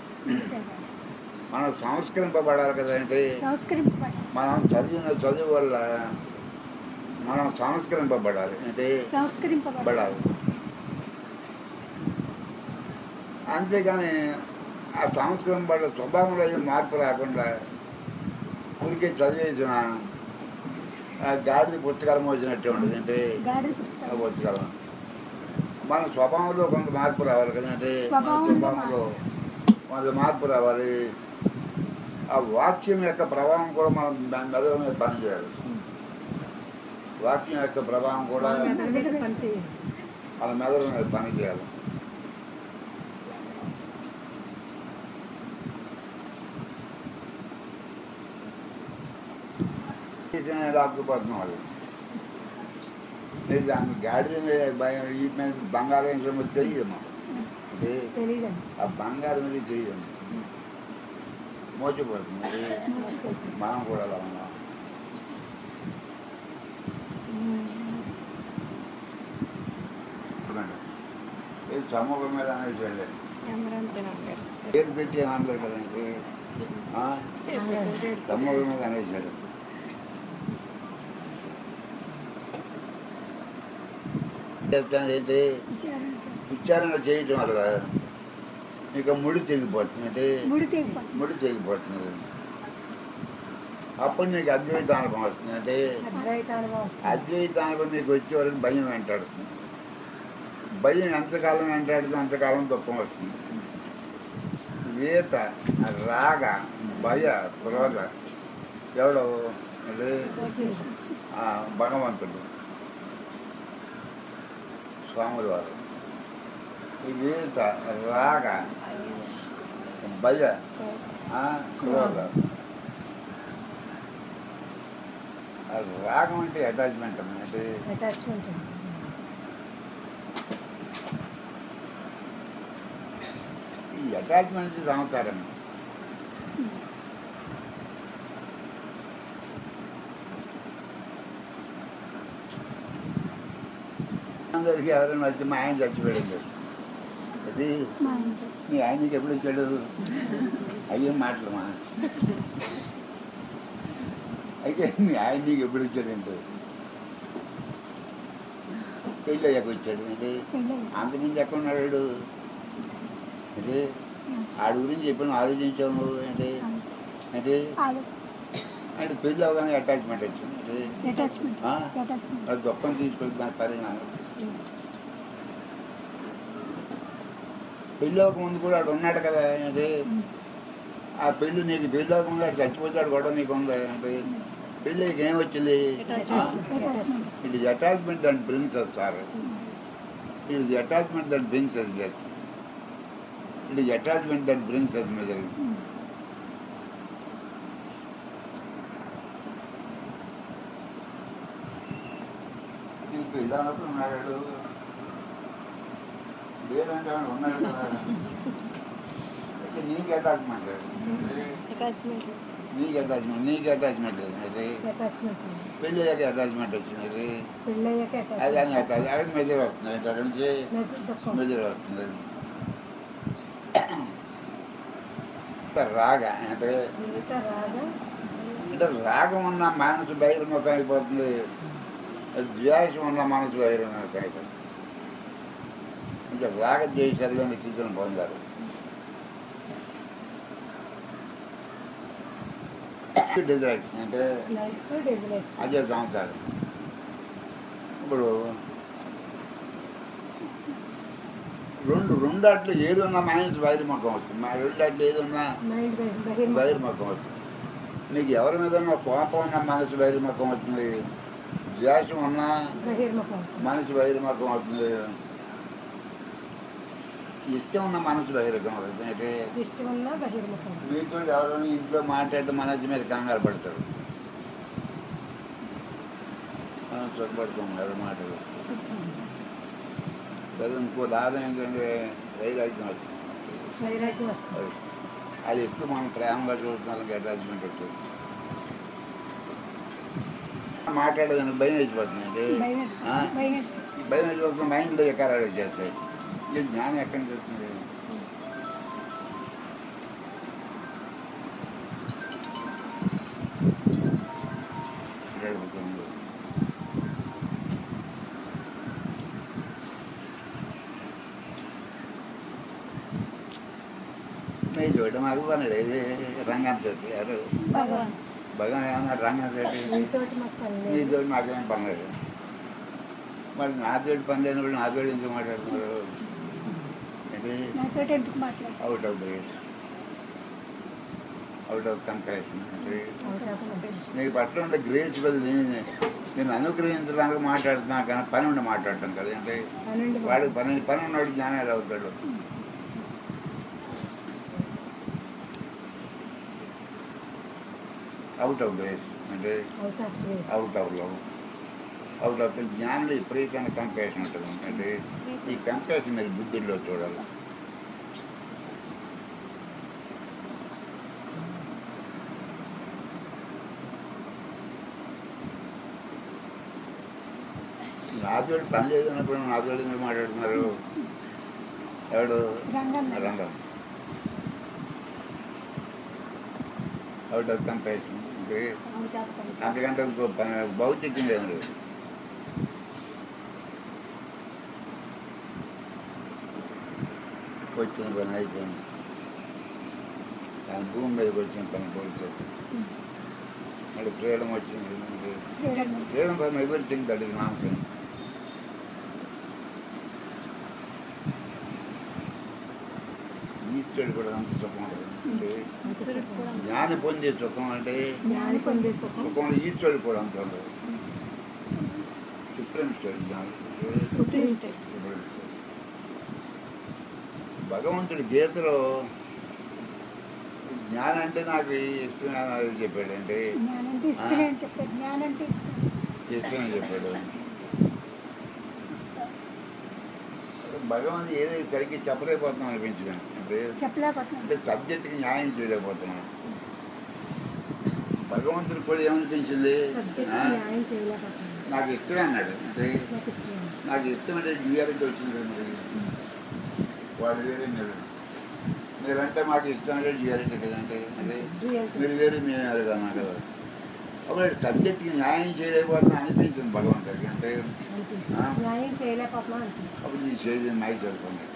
S1: మనం సంస్కరింపబడాలి కదా అంటే
S3: సంస్కరింపబడి
S1: మనం చదివిన చదువు వల్ల మనం సంస్కరింపబడాలి అంటే
S3: సంస్కరింపబడి
S1: పడాలి అంతేగాని ఆ సంస్కరణ పడ్డ స్వభావంలో ఏం మార్పు రాకుండా ఊరికే చదివేసిన ఆ గాడిద పుస్తకాలు మోసినట్టే ఉంటుంది అంటే
S3: గాడి
S1: ఆ
S3: పుస్తకాలు
S1: పుస్తకాలు మన స్వభావంలో కొంత మార్పు రావాలి కదంటే మన
S3: స్వభావంలో
S1: స్వభావంలో కొంత మార్పు రావాలి ఆ వాక్యం యొక్క ప్రభావం కూడా మనం దాని మెదడు మీద పనిచేయాలి వాక్యం యొక్క ప్రభావం కూడా
S3: దాని మీద పనిచేయాలి
S1: మన మెదడు మీద పనిచేయాలి డాక్టర్ వాళ్ళు మీరు దాన్ని గాడి మీద భయం ఈ మీద బంగారం ఏంటో తెలియదు మాకు అంటే
S3: తెలియదండి
S1: ఆ బంగారం మీద తెలియదు మోసపోతుంది మరి మనం కూడా అలా ఉన్నాం సమూహం మీద అనేది వెళ్ళాడు
S3: ఎమరంతే నాన్నగారు
S1: పేరు పెట్టి ఏమనలేదు కదండి ఆ? సమూహం మీద అనేసాడు చేస్తాను ఏంటి
S3: విచారణ చేస్తాం
S1: విచారణ చేయటం వల్ల ఇక ముడి తెగిపోతుంది అంటే
S3: ముడి తెగిపోతుంది
S1: ముడి తెగిపోతుంది అప్పుడు నీకు అద్వైత అనుభవం వస్తుంది అంటే
S3: అద్వైతానుభవం వస్తుంది
S1: అద్వైత అనుభవం నీకు వచ్చే వరకు భయం వెంటాడుతుంది భయం ఎంతకాలం వెంటాడుతుంది అంతకాలం దుఃఖం వస్తుంది ఈత రాగ భయ క్రోధ ఎవడు అంటే ఆ, భగవంతుడు స్వాములు వారు ఈ ఈత రాగ భయ ఆ, క్రోధ ఆ రాగం అంటే అటాచ్మెంట్ అంటే
S3: అటాచ్మెంట్
S1: ఈ అటాచ్మెంట్ సంవత్సరం అందరికి ఎవరైనా వచ్చి మా ఆయన చచ్చిపోయింది అది
S3: మా ఆయన చచ్చి
S1: మీ ఆయనకి ఎప్పుడు ఇచ్చాడు అయ్యేం మాటలు మా అయితే మీ ఆయన నీకు ఎప్పుడు ఇచ్చాడంటే పెళ్ళి అయ్యాక వచ్చాడు అంటే
S3: పెళ్ళి
S1: అంతకుముందు ఎక్కడ ఉన్నాడు అంటే ఆడి గురించి ఎప్పుడు ఆలోచించావు నువ్వు అంటే అంటే అంటే పెళ్ళి అవగానే అటాచ్మెంట్ వచ్చింది అంటే
S3: అటాచ్మెంట్
S1: ఆ?
S3: అటాచ్మెంట్
S1: అది దుఃఖం తీసుకెళ్ళి దాని పరిణామం పెళ్ళి ముందు కూడా వాడు ఉన్నాడు కదా అంటే ఆ పెళ్ళి నీకు పెళ్ళి ముందు వాడు చచ్చిపోతాడు కూడా నీకు ఉంది అంటే పెళ్ళికి ఏం వచ్చింది
S3: attachment
S1: it is attachment that brings us sir it is attachment that brings us death it is attachment that brings us misery నీకు ఇలా అన్నప్పుడు ఉన్నాడు లేదంటే వాడు ఉన్నాడు కదా అయితే నీకు అటాచ్మెంట్ లేదు
S3: అటాచ్మెంట్
S1: నీకు అటాచ్మెంట్ నీకు అటాచ్మెంట్ లేదు అది
S3: అటాచ్మెంట్
S1: పెళ్ళి అయ్యాక అటాచ్మెంట్ వచ్చింది అది
S3: పెళ్ళయ్యాక
S1: అది అని అటాచ్ అది మెజర్ వస్తుంది ఇక్కడ నుంచి
S3: దుఃఖం
S1: మెజర్ వస్తుంది రాగ అంటే
S3: మిగతా రాగా
S1: అంటే రాగం ఉన్న మనసు బహిర్ముఖం అయిపోతుంది ద్వేషం ఉన్న మనసు బహిర్ముఖం అయిపోతుంది అంటే రాగ ద్వేషాల్లోని స్థితిని పొందారు డిజైక్స్ అంటే
S3: లైక్స్ డిజ్లైక్స్
S1: అదే సంవత్సరాలు ఇప్పుడు రెండు రెండు అట్లు ఏది ఉన్నా మైనస్ బహిర్ముఖం వస్తుంది మా రెండు అట్లు ఏది ఉన్నా
S3: మైండ్ బహిర్ముఖం
S1: బహిర్ముఖం వస్తుంది నీకు ఎవరి మీద ఉన్న కోపం ఉన్న మనసు బహిర్ముఖం అవుతుంది ద్వేషం ఉన్న
S3: బహిర్ముఖం
S1: మనసు బహిర్ముఖం అవుతుంది ఇష్టం ఉన్న మనసు బహిర్ముఖం అవుతుంది అంటే
S3: ఇష్టం ఉన్న బహిర్ముఖం
S1: మీతో ఎవరైనా ఇంట్లో మాట్లాడటం మనసు మీరు కంగారు పడతారు మనం సుఖపడతాం ఎవరి మాటలు కదా ఇంకో దాదం ఏంటంటే వైరాగ్యం వస్తుంది
S3: వైరాగ్యం వస్తుంది
S1: అది అది ఎక్కువ మనం ప్రేమగా చూస్తున్నాం అటాచ్మెంట్ వచ్చేది మాట్లాడేదానికి భయం వేసిపోతుంది అంటే
S3: భయం వేస్తుంది
S1: ఆ?
S3: భయం వేస్తుంది
S1: భయం వేసిపోతుంది మైండ్లో ఎకరాలు వచ్చేస్తాయి ఇది జ్ఞానం ఎక్కడి నుంచి వస్తుంది మాట్లాడుతుంది నేను చూడడం మాకు పని లేదు రంగం తోటి ఎవరు
S3: భగవాన్
S1: భగవాన్ ఏమన్నా రంగం తోటి
S3: నీతోటి మాకు పని లేదు
S1: నీతో మాకేం పని లేదు మరి నాతోటి పని లేనప్పుడు నాతోటి ఎందుకు మాట్లాడుతున్నారు అంటే
S3: నాతో ఎందుకు మాట్లాడు
S1: out of days out of comparison అంటే
S3: అవుట్ ఆఫ్ నోటీస్.
S1: నీ పట్ల ఉండే గ్రేస్ బదులు నేను అనుగ్రహించడానికి మాట్లాడుతున్నా కానీ పని ఉండి మాట్లాడటం కదా అంటే
S3: పన్నెండు
S1: వాడికి పని పని ఉన్నవాడు జ్ఞానాలు అవుతాడు అవుట్ ఆఫ్ డేస్ అంటే
S3: out of place
S1: out of love out of జ్ఞానంలో విపరీతమైన కంపాషన్ ఉంటుంది అంటే ఈ కంపాషన్ మీరు బుద్ధిలో చూడాలి నాతోటి పని లేదన్నప్పుడు నాతోటి ఎందుకు మాట్లాడుతున్నారు ఎవడు
S3: రంగన్న
S1: రంగం ఎవడు కంపేషన్ అందుకంటే ఇంకో పని భౌతికంగా ఏం లేదు వచ్చిన పని అయిపోయింది కానీ భూమి మీదకి వచ్చిన పని పోల్చే మళ్ళీ ఫ్రీడమ్ వచ్చింది freedom from everything that is nonsense ఈశ్వరుడు కూడా అంత సుఖం ఉండదు అంటే జ్ఞాని పొందే సుఖం అంటే
S3: జ్ఞాని పొందే సుఖం
S1: సుఖంలో ఈశ్వరుడు కూడా అంత ఉండదు సుప్రీం స్టేట్ జ్ఞానం
S3: సుప్రీం స్టేట్
S1: సుప్రీం స్టేట్. భగవంతుడు గీతలో జ్ఞానం అంటే నాకు ఇష్టమైన అది చెప్పాడు అంటే
S3: జ్ఞానంటే ఇష్టమే అని చెప్పారు జ్ఞానంటే ఇష్టం
S1: ఇష్టమని చెప్పాడు భగవంతుడు ఏదైతే సరిగ్గా చెప్పలేకపోతున్నాం అనిపించాను అంటే
S3: చెప్పలేకపోతున్నాను
S1: అంటే సబ్జెక్ట్కి న్యాయం చేయలేకపోతున్నాను భగవంతుడు కూడా ఏమనిపించింది
S3: సబ్జెక్ట్
S1: ఆ,
S3: న్యాయం చేయలేకపోతున్నాను
S1: నాకు ఇష్టమే అన్నాడు అంటే
S3: నాకు ఇష్టం
S1: నాకు ఇష్టం అంటే డ్యూయాలిటీ వచ్చింది కదా మరి వాళ్ళు వేరే మీరు మీరంటే మాకు ఇష్టం అంటే డ్యూయాలిటీ కదా అంటే అదే
S3: Duality.
S1: మీరు వేరే మేము వేరే కదా కదా అప్పుడు సబ్జెక్ట్కి న్యాయం చేయలేకపోతున్నా అనిపించింది భగవంతుడికి అంటే
S3: అనిపించింది
S1: ఆ.
S3: న్యాయం చేయలేకపోతున్నాం అనిపించింది
S1: అప్పుడు ఈ చేసి మై చదువుకున్నాడు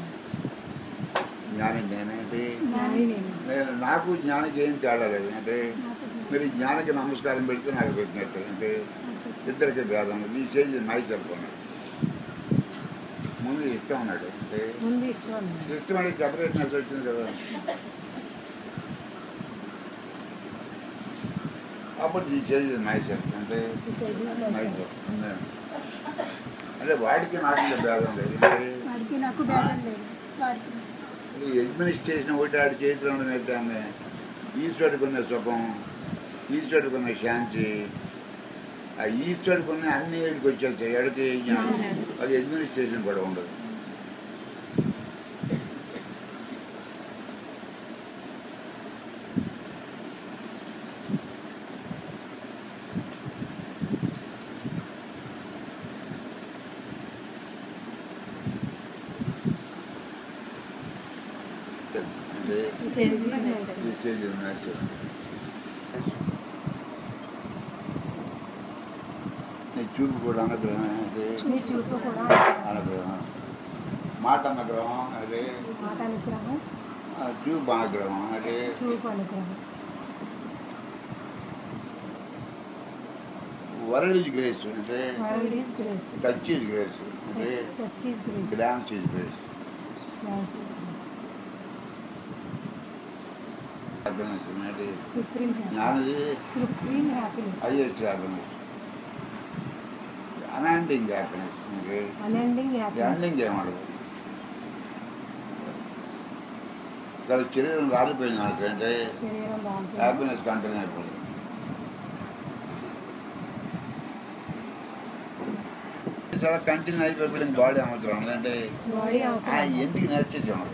S1: జ్ఞానం నేనంటే
S3: న్యాయం నేను
S1: నేను నాకు జ్ఞానికి ఏం తేడా లేదు అంటే
S3: నాకు
S1: మీరు జ్ఞానికి నమస్కారం పెడితే నాకు పెట్టినట్టు అంటే ఇద్దరికి భేదం ఈ చేసి మై చదువుకున్నాడు ముందు ఇష్టం ఉన్నాడు అంటే
S3: ముందు ఇష్టం అన్నాడు
S1: ఇష్టం అంటే సెపరేషన్ అది వచ్చింది కదా అప్పుడు ఈ చేసి మై చదువు అంటే మై చదువు అంటే వాడికి నాకు ఇంకా భేదం లేదు అంటే
S3: వాడికి నాకు భేదం లేదు వాడికి
S1: ఈ అడ్మినిస్ట్రేషన్ ఒకటి ఆడి చేతిలో ఉన్నట్టు ఆమె ఈశ్వరుడుకున్న సుఖం ఈశ్వరుడుకున్న శాంతి ఆ ఈశ్వరుడుకున్న అన్ని ఏడికి వచ్చేస్తాయి ఎడకి అది అడ్మినిస్ట్రేషన్ కూడా ఉండదు అంటే మెసేజ్ ఉన్నట్టు నీ చూపు కూడా అనుగ్రహం అంటే
S3: మీ చూపు కూడా
S1: అనుగ్రహం మాట అనుగ్రహం అదే
S3: మాట అనుగ్రహం
S1: ఆ, చూపు అనుగ్రహం అదే
S3: చూపు అనుగ్రహం
S1: వరల్డ్ ఇస్ గ్రేస్ అంటే
S3: world is grace
S1: touch is grace అంటే
S3: touch is grace
S1: glance is grace
S3: dance is grace
S1: అంటే
S3: సుప్రీం
S1: జ్ఞానది
S3: supreme happiness
S1: highest happiness unending happiness అంటే
S3: అన్ఎండింగ్ హ్యాపీనెస్
S1: ఎండింగ్ ఏమడదు ఇక్కడ శరీరం రాలిపోయింది మనకి అంటే
S3: శరీరం బాగుంటుంది
S1: హ్యాపీనెస్ కంటిన్యూ అయిపోయింది చాలా కంటిన్యూ అయిపోయి బాడీ అవసరం అంటే
S3: బాడీ
S1: ఆ,
S3: అవసరం
S1: ఎందుకు నెక్స్ట్ ఉండదు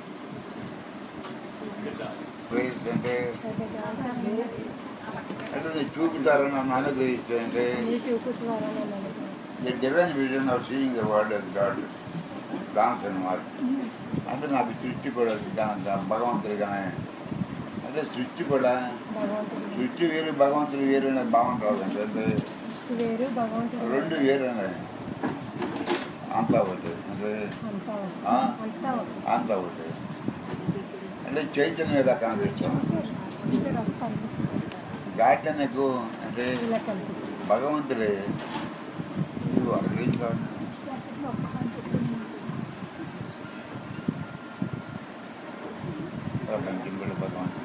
S1: Grace అంటే
S3: గ్రేస్
S1: అంటే నేను చూపుతారని నన్ను అనుగ్రహిస్తే అంటే
S3: మీ చూపు ద్వారా నేను అనుగ్రహిస్తాను.
S1: The divine vision of seeing the world as God dance అనమాట అంటే నాకు సృష్టి కూడా దా- దా- భగవంతుడిగానే అంటే సృష్టి కూడా
S3: భగవంతుడు
S1: సృష్టి వేరు భగవంతుడు వేరు అనేది బాగుంటుంది అంటే అంటే
S3: సృష్టి వేరు భగవంతుడు
S1: రెండు వేరు అనేది అంతా ఒకటి అంటే
S3: అంతా ఒకటి.
S1: ఆ?
S3: అంతా ఒకటి.
S1: అంతా ఒకటి అంటే చైతన్య రకం విషయం
S3: చూసారు చూసారు అంతా అనిపిస్తుంది.
S1: ఘాట్ నీకు అంటే
S3: ఇలా కనిపిస్తుంది
S1: భగవంతుడే ఇదిగో అర్థం కాదు
S3: అసలు ఒక్క పని చెప్పింది
S1: ప్రపంచం కూడా భగవంతుడు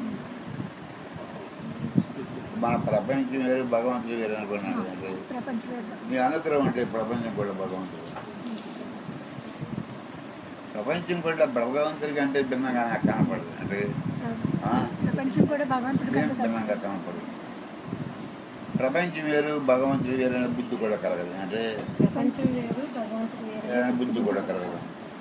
S1: మన ప్రపంచం వేరు భగవంతుడు వేరు అనుకున్నాడు అంటే
S3: ప్రపంచంలో
S1: నీ అనుగ్రహం అంటే ప్రపంచం కూడా భగవంతుడు ప్రపంచం కూడా భగవంతుడికి అంటే భిన్నంగా నాకు కనపడదు అంటే ఆ?
S3: ప్రపంచం కూడా భగవంతుడి
S1: ఏం
S3: కంటే
S1: భిన్నంగా కనపడదు ప్రపంచం వేరు భగవంతుడు వేరు అనే బుద్ధి కూడా కలగదు అంటే
S3: ప్రపంచం వేరు భగవంతుడు
S1: ఏ
S3: వేరు
S1: బుద్ధి కూడా కలగదు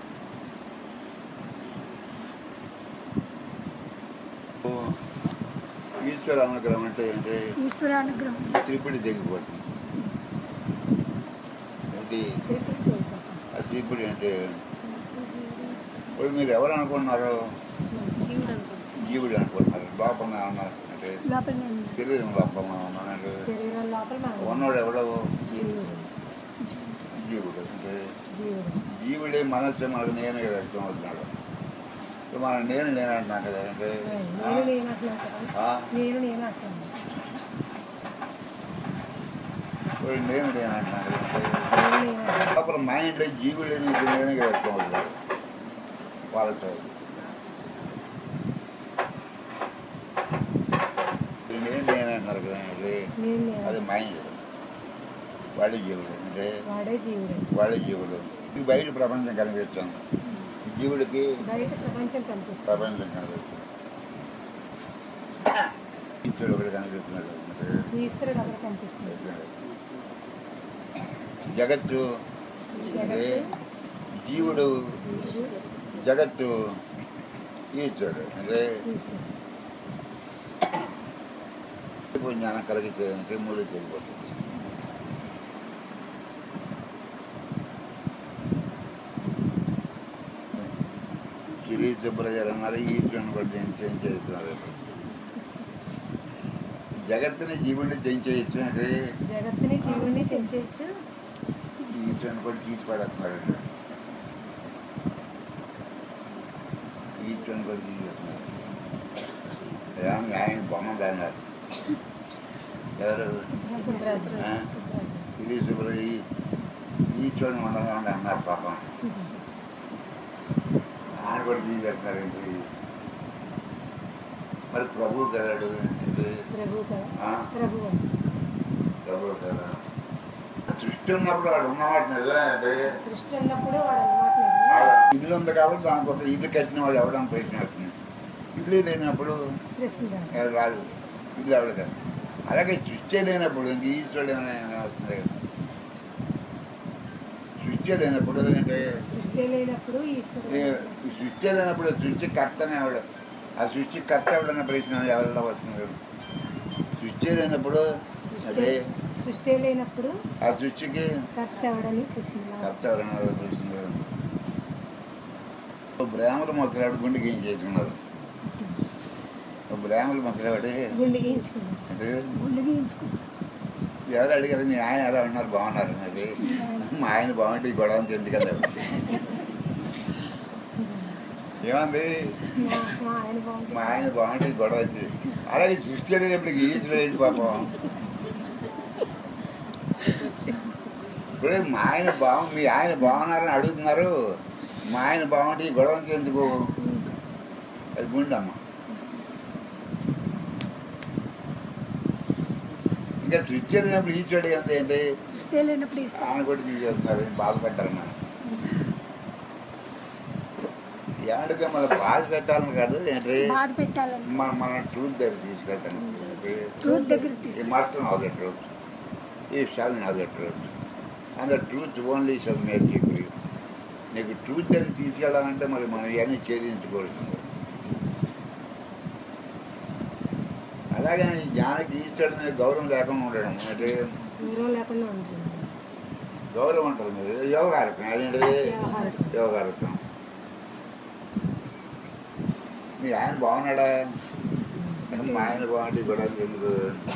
S1: ఓ, ఈశ్వర అనుగ్రహం అంటే ఏంటి
S3: ఈశ్వర అనుగ్రహం
S1: త్రిపుడి తెగిపోతుంది ఏంటి
S3: త్రిపురి కోల్పోతాం.
S1: ఆ త్రిపుడి అంటే ఇప్పుడు మీరు ఎవరు అనుకుంటున్నారు
S2: జీవుడు అనుకుంటా
S1: జీవుడు అనుకుంటున్నారు లోపల ఉన్నారు అంటే
S3: లోపల నేను
S1: శరీరం లోపల ఉన్నానంటే
S4: శరీరం లోపల మనం
S1: ఉన్నోడు ఎవడో
S4: జీవుడు
S1: జీవుడు అంటే
S4: జీవుడు
S1: జీవుడే మనస్సు మనకు నేను వ్యక్తం అవుతున్నాడు ఇప్పుడు మనం నేను నేను అంటున్నాను కదా అంటే ఆ?
S4: నేను నేను అంటున్నాను కదా
S1: ఆ?
S4: నేను నేను అంటున్నాను
S1: ఇప్పుడు నేను నేను అంటున్నాను కదా అంటే
S4: నేను నేను అంటున్నాను.
S1: లోపల మైండ్ జీవుడే నీకు నేనుగా వ్యక్తం అవుతున్నాడు వాళ్ళతో ఇప్పుడు నేను నేను అంటున్నారు కదా అంటే
S4: నేను నేను
S1: అది మైండ్ వాడి జీవుడు అంటే
S4: వాడే జీవుడే
S1: వాడి జీవుడు ఈ బయట ప్రపంచం కనిపిస్తుంది జీవుడికి
S4: బయట ప్రపంచం కనిపిస్తుంది
S1: ప్రపంచం కనిపిస్తుంది ఈశ్వరుడు ఒకటి కనిపిస్తున్నాడు అంటే
S4: ఈశ్వరుడు అక్కడ కనిపిస్తుంది
S1: జగత్తు అంటే జీవుడు జగత్తు ఈశ్వరుడు అంటే
S4: ఈశ్వరుడు
S1: ఇప్పుడు జ్ఞానం కలిగితే అంటే మూడు తెలిపోతుంది గిరి సుబ్రగారు అన్నారు ఈశ్వరుని కూడా చేంజ్ చేస్తున్నారు జగత్తుని జీవుడిని తెంచేయచ్చు అంటే
S4: జగత్తుని జీవుడిని తెంచేయచ్చు
S1: ఈశ్వరుని కూడా తీసి పడేస్తున్నారు ఈశ్వరుని కూడా తీసేస్తున్నారు ఏమన్నా ఆయన బొమ్మ అన్నారు ఎవరు
S4: సుబ్రాజు
S1: ఆ? ఇది శుభ్ర ఈశ్వరుని ఉండగా అన్నారు పాపం ఆయన కూడా తీసేస్తున్నారు ఏంటి మరి ప్రభు కదాడు ఏంటి?
S4: ప్రభు కదా
S1: ఆ?
S4: ప్రభు
S1: ప్రభు కదా సృష్టి ఉన్నప్పుడు వాడు ఉన్నమాట నిజమే అంటే
S4: సృష్టి ఉన్నప్పుడు వాడు అన్నమాట నిజమే.
S1: వాడు ఇల్లు ఉంది కాబట్టి దానికి ఒక ఇల్లు కట్టిన వాడు ఎవడానికి ప్రయత్నం అవుతుంది ఇల్లు లేనప్పుడు
S4: ప్రశ్న రాదు.
S1: ఏ రాదు ఇల్లు ఎవడు కాదు అలాగే సృష్టి లేనప్పుడు ఇంక ఈశ్వరుడు ఏమైనా వస్తుంది కదా. సృష్టి లేనప్పుడు అంటే
S4: సృష్టి లేనప్పుడు
S1: ఈ
S4: ఈశ్వరుడు
S1: సృష్టి లేనప్పుడు సృష్టి కర్తనే ఎవడు ఆ సృష్టి కర్త ఎవడన్న ప్రశ్న ఎవరిలో వస్తుంది కదా. సృష్టి లేనప్పుడు అదే
S4: సృష్టి సృష్టి లేనప్పుడు
S1: ఆ సృష్టికి
S4: కర్త ఎవడని ప్రశ్న
S1: కర్త ఎవరన్నా ప్రశ్న కదా. ఓ బ్రాహ్మణ ముసలాడు గుండెకి ఏం చేసుకున్నారు ఓ బ్రాహ్మణ ముసలాడు
S4: గుండె గీయించుకున్నాడు
S1: అంటే
S3: గుండె గీయించుకో
S1: ఎవరు అడిగారు మీ ఆయన ఎలా ఉన్నారు బాగున్నారు అది మా ఆయన బాగుంటే ఈ గొడవ చెంది కదా ఏమంది
S4: మా మా ఆయన బాగుంటుంది
S1: మా ఆయన బాగుంటే ఈ గొడవ వచ్చింది అలాగే సృష్టి అనేటప్పటికి ఈశ్వరుడు ఏంటి పాపం ఇప్పుడు మా ఆయన బాగు మీ ఆయన బాగున్నారని అడుగుతున్నారు మా ఆయన బాగుంటే ఈ గొడవ ఎందుకు అది గుండమ్మ ఇంకా సృష్టి అనేటప్పుడు ఈశ్వరుడు ఎంత ఏంటి
S3: సృష్టి లేనప్పుడు ఇస్తాం
S1: ఆయన కూడా తీసేస్తున్నారు బాధపెట్టారు మనం ఏడుగా మన బాధ పెట్టాలని కాదు ఏంటి
S3: బాధ పెట్టాలని
S1: మన మన ట్రూత్ దగ్గర తీసుకెళ్ళాను
S3: ట్రూత్ దగ్గర
S1: ఈ
S3: తీసుకు
S1: మాత్రం ఆల్ ద ట్రూత్ ఈ shall all the truth and the truth only shall make you free నీకు ట్రూత్ దగ్గర తీసుకెళ్ళాలంటే మరి మనం ఇవన్నీ ఛేదించుకోవాల్సింది అలాగే జ్ఞానకి ఈశ్వరుడు మీద గౌరవం లేకుండా ఉండడం అంటే
S4: దూరం లేకుండా ఉంటుంది
S1: గౌరవం ఉంటుంది యోగారకం అదేంటి
S4: వ్యవహారం.
S1: యోగారకం మీ ఆయన బాగున్నాడా మా ఆయన బాగుంటే కూడా ఎందుకు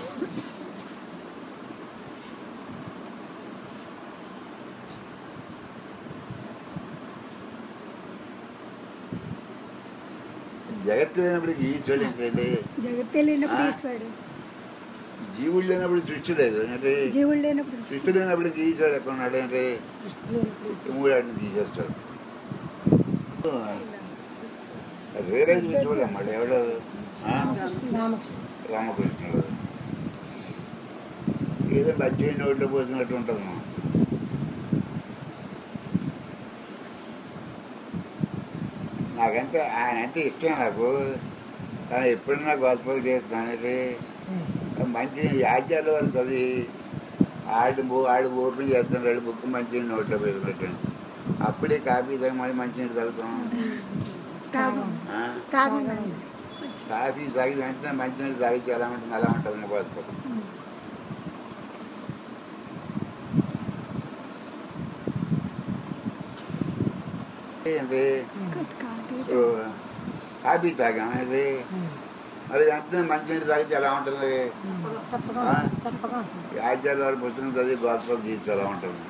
S1: జగత్తు లేనప్పటికి ఈశ్వరుడు ఏంటంటే
S3: జగత్తే లేనప్పుడు
S1: ఆ?
S3: ఈశ్వరుడు
S1: జీవుడు లేనప్పుడు సృష్టి లేదు అంటే
S3: జీవుడు లేనప్పుడు సృష్టి
S1: సృష్టి లేనప్పటికి ఈశ్వరుడు ఎక్కడ ఉన్నాడు అంటే
S4: సృష్టి లేనప్పుడు ఈశ్వరుడు.
S1: మూడు ఆటిని తీసేస్తాడు రియలైజ్ చూడలేం మళ్ళీ ఎవడు ఆ?
S4: రామకృష్ణ
S1: రామకృష్ణుడు ఏదో బజ్జీ నోట్లో పోసినట్టు ఉంటుంది మనం నాకంటే ఆయన అంటే ఇష్టం నాకు కానీ ఎప్పుడైనా గోస్పల్ చేస్తున్నానంటే మంచి ఆచార్య వారు చదివి ఆడి బో ఆడి ఓపెన్ చేస్తున్నాడు బుక్ మంచి నోట్లో పెట్టుకుంటాడు అప్పుడే కాఫీ తాగి మళ్ళీ మంచినీళ్ళు తాగుతాం
S3: తాగు
S1: ఆ?
S3: తాగు
S1: కాఫీ తాగి వెంటనే మంచినీళ్ళు తాగితే ఎలా ఉంటుంది అలా ఉంటుంది గోస్పల్ ఏంటి ఇప్పుడు కాఫీ తాగాం ఇది అది ఎంత మంచినీళ్ళు తాగితే ఎలా ఉంటుంది
S4: చప్పగా
S1: ఆ?
S4: ఉంటుంది. చప్పగా ఉంటుంది
S1: ఈ ఆచార్య వారి పుస్తకం చదివి గోత్రం తీస్తే ఎలా ఉంటుంది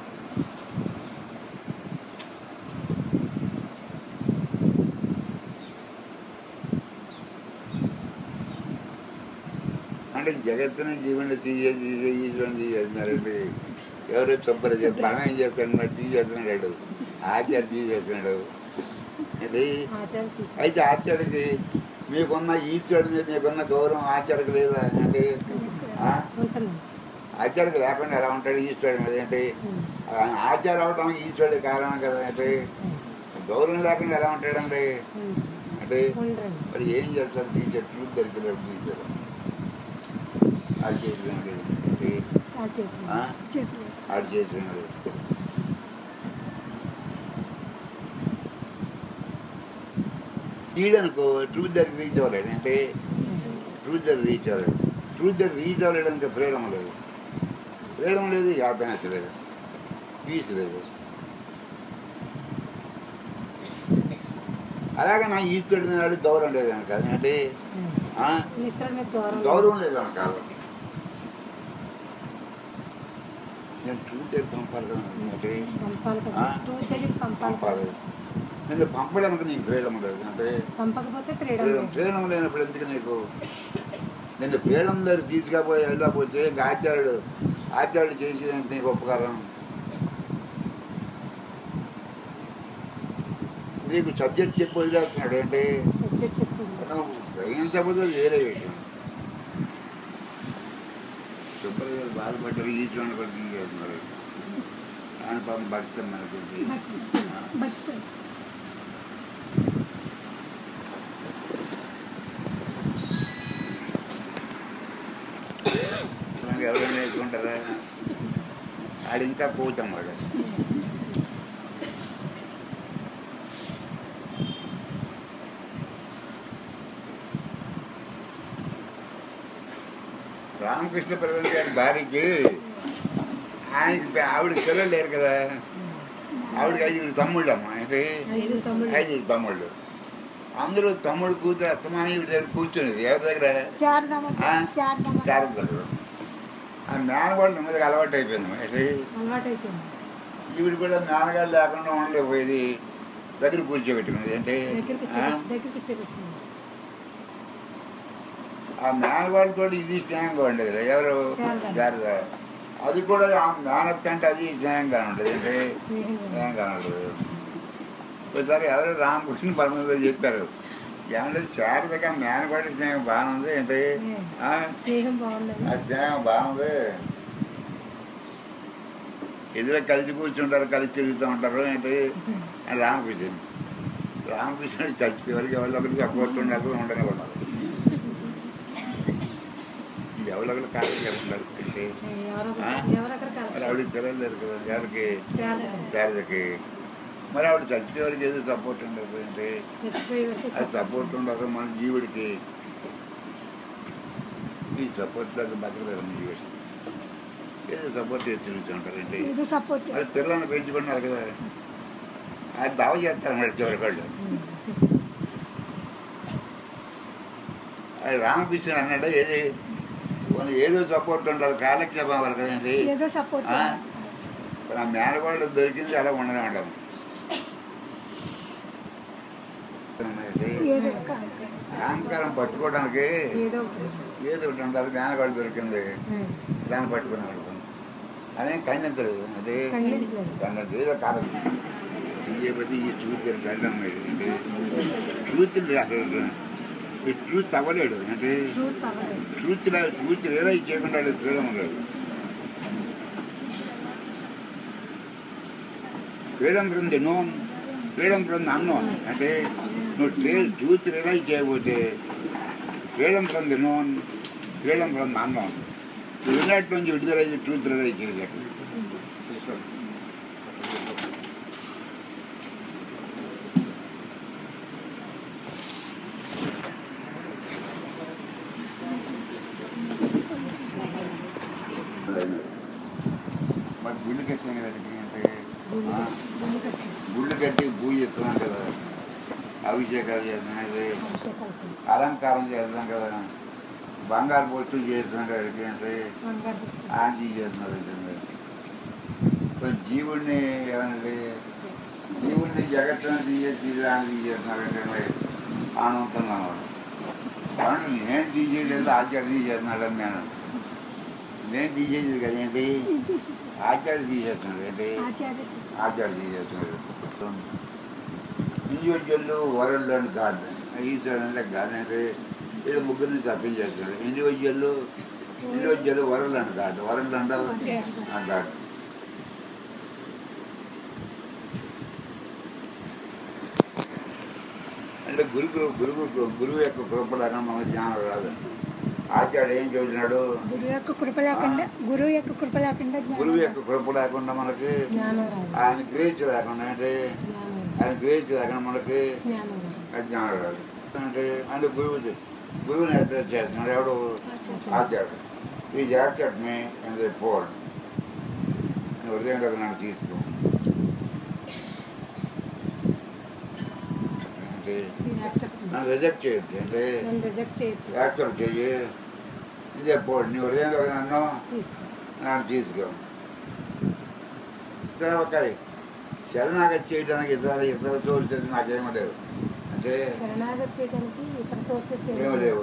S1: అంటే జగత్తుని జీవన తీసేసి తీసేసి ఈశ్వరుని తీసేస్తున్నారండి ఎవరు చొప్పరు పణం ఏం చేస్తున్నాడు తీసేస్తున్నాడు ఆచార్య తీసేస్తున్నాడు ఇది
S4: ఆచారం తీసి
S1: అయితే ఆచార్యకి మీకున్న ఈశ్వరుడి మీద మీకున్న గౌరవం ఆచార్యకు లేదా అంటే ఆ?
S4: ఉంటుంది
S1: ఆచార్యకు లేకుండా ఎలా ఉంటాడు ఈశ్వరుడు మీద ఏంటి
S4: ఉమ్.
S1: ఆచారం అవడానికి ఈశ్వరుడి కారణం కదా అంటే గౌరవం లేకుండా ఎలా ఉంటాడండి
S4: ఉమ్.
S1: అంటే
S4: ఉండరండి
S1: మరి ఏం చేస్తారు టీచర్ ట్రూత్ దొరికినప్పుడు టీచర్ అది చేసినాడు ఏంటి?
S4: ఆ చేతి
S1: ఆ?
S3: చేతులు
S1: అది చేసినాడు తీయడనుకో ట్రూత్ దగ్గర రీచ్ అవ్వలేడు అంటే ట్రూత్ దగ్గర రీచ్ అవ్వలేడు ట్రూత్ దగ్గర రీచ్ అవ్వలేడు అంటే ఫ్రీడమ్ లేదు ఫ్రీడమ్ లేదు హ్యాపీనెస్ లేదు పీస్ లేదు అలాగే నా ఈశ్వరుడు నాడు గౌరవం లేదు అనక అంటే ఆ?
S4: నిస్త్రం మీద గౌరవం
S1: గౌరవం లేదు అనక నేను ట్రూత్ దగ్గర పంపాలి కదా అంటే
S4: పంపాలి కదా
S1: ఆ?
S4: టూ దగ్గర పంపాలి కదా.
S1: పంపాలి నేను పంపడానికి నీకు ఫ్రీడమ్ లేదు అంటే
S4: పంపకపోతే
S1: ఫ్రీడమ్
S4: ఫ్రీడమ్
S1: ఫ్రీడమ్ లేనప్పుడు ఎందుకు నీకు నేను ఫ్రీడమ్ దగ్గర తీసుకపోయి వెళ్ళకపోతే ఇంకా ఆచార్యుడు ఆచార్యుడు చేసేదానికి నీకు ఉపకారం నీకు సబ్జెక్ట్ చెప్పి వదిలేస్తున్నాడు అంటే
S4: సబ్జెక్ట్ చెప్తుంది
S1: నువ్వు గ్రహించకపోతే వేరే విషయం సుబ్బయ్య గారు బాధపడ్డారు ఈశ్వరుని కూడా తీసుకెళ్తున్నారు ఆయన పాపం భక్తి మనకి
S3: భక్తి భక్తి
S1: మనకి ఎవరైనా నేర్చుకుంటారా ఆడు ఇంకా పోతాం వాడు రామకృష్ణ ప్రసాద్ గారి భార్యకి ఆయనకి ఆవిడ పిల్లలు లేరు కదా ఆవిడకి ఐదుగురు తమ్ముళ్ళు అమ్మ అంటే
S4: ఐదు తమ్ముళ్ళు
S1: ఐదుగురు తమ్ముళ్ళు అందరూ తమ్ముడు కూతురు అస్తమాని వీడి దగ్గర కూర్చునేది ఎవరి దగ్గర
S3: శారదమ్మ
S1: ఆ?
S3: శారదమ్మ
S1: శారదలు ఆ మేనగోళ్ళు నెమ్మదిగా అలవాటు అయిపోయింది అయితే
S4: అలవాటు అయిపోయింది
S1: ఈవిడ కూడా మేనగాళ్ళు లేకుండా ఉండలేకపోయేది దగ్గర కూర్చోబెట్టుకున్నది అంటే
S4: దగ్గరికి
S1: ఆ?
S4: వచ్చి- దగ్గరికి వచ్చేపెట్టింది
S1: ఆ మేనగాళ్ళతో ఇది స్నేహంగా ఉండేది ఎవరు
S4: శారద.
S1: శారద అది కూడా ఆ మేనత్త అంటే అది స్నేహంగా ఉండేది అంటే
S4: స్నేహంగా
S1: స్నేహంగా ఉండదు ఒకసారి ఎవరు రామకృష్ణ పరమేశ్వర చెప్పారు ఏమంటే శారదగా మేనగాడి స్నేహం బాగుంది అంటే ఆ?
S4: స్నేహం బాగుందని
S1: ఆ స్నేహం బాగుంది ఎదురు కలిసి కూర్చుంటారు కలిసి తిరుగుతూ ఉంటారు ఏంటి అని రామకృష్ణ రామకృష్ణుడు చచ్చిపోయే వరకు ఎవరి ఒకరికి సపోర్ట్ ఉండాలి ఉండనే ఉన్నారు ఎవరొకరు కాదు ఉండాలి అంటే
S4: ఎవరో
S1: ఆ?
S4: ఎవరొకరు
S1: మరి
S4: కలెక్ట్
S1: ఆవిడకి పిల్లలు లేరు కదా ఎవరికి
S4: శారద
S1: శారదకి మరి ఆవిడ చచ్చిపోయే వరకు ఏదో సపోర్ట్ ఉండదు అంటే
S4: చచ్చిపోయి వస్తే
S1: అది సపోర్ట్ ఉండదు మన జీవుడికి ఈ సపోర్ట్ లేదు బతకలేదు మన జీవుడికి ఏదో సపోర్ట్ చేసి తిరుగుతుంటారంటే
S3: ఏదో సపోర్ట్
S1: అది పిల్లల్ని పెంచుకున్నారు కదా అది బాగా చేస్తారు మరి చివరి వాళ్ళు అది రామకృష్ణ అన్నాడు ఏది మన ఏదో సపోర్ట్ ఉండాలి కాలక్షేపం అవ్వాలి కదండి
S3: ఏదో సపోర్ట్
S1: ఆ? ఆ మేనగోళ్ళు దొరికింది అలా ఉండనే ఉండదు
S3: ఏదో కాదు.
S1: అహంకారం పట్టుకోవడానికి
S4: ఏదో ఒకటి.
S1: ఏదో ఒకటి ఉండాలి మేనగోళ్ళు దొరికింది
S4: ఉమ్.
S1: దాన్ని పట్టుకుని వెళ్తాం అదేం ఖండించలేదు అదే
S4: ఖండించలేదు.
S1: ఖండించలేదు ఏదో కారణం ఈ బట్టి ఈ ట్రూత్ ఖండం ట్రూత్ అసలు ఈ ట్రూత్ అవ్వలేడు అంటే
S4: ట్రూత్ అవ్వలేదు
S1: ట్రూత్ ట్రూత్ రియలైజ్ చేయకుండా ఫ్రీడమ్ లేదు freedom from the known freedom from the unknown అంటే నువ్వు ట్రూత్ రియలైజ్ చేయకపోతే freedom from the known freedom from the unknown విరాట్ నుంచి విడుదలయ్యి ట్రూత్ రియలైజ్ చేయలేదు మరి గుళ్ళు కట్టాం కదా అంటే ఆ, గుళ్ళు కట్టి భూ ఎక్కున్నాం కదా అభిషేకాలు చేస్తున్నాం ఇది
S4: అభిషేకాలు చేస్తాం
S1: అలంకారం చేస్తాం కదా బంగారు బొట్టు చేస్తున్నాం కదా ఏంటి
S4: బంగారు దుస్తులు.
S1: ఆంటీ చేస్తున్నారు ఏంటండి ఇప్పుడు జీవుడిని ఏమండి జీవుడిని జగత్తుని తీసేసి తీయడానికి తీసేస్తున్నారు ఏంటంటే ఆనందంగా కాబట్టి నేను తీసేయలేదు ఆచార్య తీసేస్తున్నాడు నేను నేను తీసేది కదా ఏంటి
S3: ఇది తీసేసి
S1: ఆచార్య తీసేస్తున్నాడు ఏంటి
S3: ఆచార్య తీసేసి.
S1: ఆచార్య తీసేస్తున్నాడు ఇండివిజువల్ వరల్డ్ అండ్ గాడ్ ఈశ్వరుడు అంటే గాడ్ అంటే వీళ్ళు ముగ్గురిని తప్పించేస్తున్నాడు individual individual world and God world and God అంటే గురువు గురువు గురువు యొక్క కృప లేకుండా మనకు జ్ఞానం రాదు ఆచార్య ఏం చెబుతున్నాడు
S3: గురువు యొక్క కృప లేకుండా గురువు యొక్క కృప లేకుండా జ్ఞానం
S1: గురువు యొక్క కృప లేకుండా మనకి
S4: జ్ఞానం రాదు
S1: ఆయన గ్రేచ్ లేకుండా అంటే
S4: జ్ఞానం రాదు
S1: ఆయన గ్రేచ్ లేకుండా మనకి
S4: జ్ఞానం రాదు
S1: అజ్ఞానం రాదు అంటే అంటే గురువు గురువుని అడ్రస్ చేస్తున్నాడు ఎవడు ఆచార్యుడు ఈ జాకెట్ మీ అని పోడు హృదయంలోకి నన్ను తీసుకో అంటే
S4: యాక్సెప్ట్
S1: నన్ను రిజెక్ట్ చేయొద్దు అంటే
S4: నన్ను రిజెక్ట్ చేయొద్దు
S1: యాక్సెప్ట్ చెయ్యి ఇదే పోడు నీ హృదయంలోకి నన్ను
S4: తీసుకో
S1: నన్ను తీసుకో ఇతర ఒక శరణాగతి చేయడానికి ఇతర ఇతర సోర్సెస్ నాకేమో లేవు అంటే
S4: శరణాగతి చేయడానికి ఇతర సోర్సెస్
S1: ఏమీ లేవు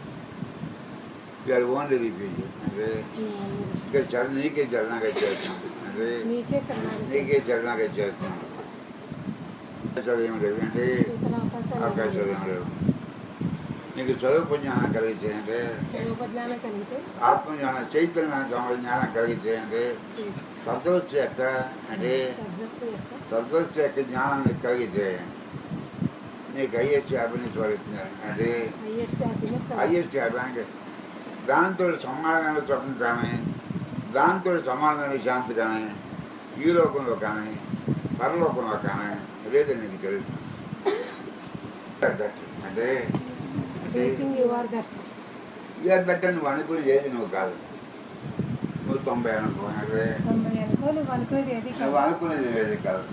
S1: ఇవాళ ఓన్లీ రిఫ్యూజ్ అంటే ఇక చరణ నీకే శరణాగతి చేస్తున్నాను అంటే
S4: నీకే శరణాగతి
S1: నీకే శరణాగతి చేస్తున్నాను అవకాశాలు ఏమి లేవు అంటే
S4: ఇతర అవకాశాలు
S1: అవకాశాలు ఏమి లేవు నీకు చదువు జ్ఞానం కలిగితే అంటే
S4: స్వరూపజ్ఞానం కలిగితే
S1: ఆత్మజ్ఞానం చైతన్య జ్ఞానం కలిగితే అంటే సంతోష్ యొక్క అంటే
S4: సద్వస్తు యొక్క
S1: సంతోష్ యొక్క జ్ఞానాన్ని కలిగితే నీకు అయ్యేసి హ్యాపీనెస్ పడుతుంది అంటే
S4: హైయెస్ట్ హ్యాపీనెస్
S1: అయ్యేసి హ్యాపీ దాంతో సమాధాన స్వప్నం కానీ దాంతో సమాధాన శాంతి కానీ ఈ లోకంలో కానీ పరలోకంలో కానీ లేదు నీకు తెలుసు అంటే అంటే
S4: రీచింగ్ యు ఆర్ దట్
S1: ఇక బట్ట నువ్వు అనుకుని చేసి నువ్వు కాదు నువ్వు తొంభై అనుకో అంటే
S4: తొంభై అనుకో నువ్వు అనుకునేది ఏది
S1: నువ్వు
S4: కాదు
S1: అనుకునేది ఏది కాదు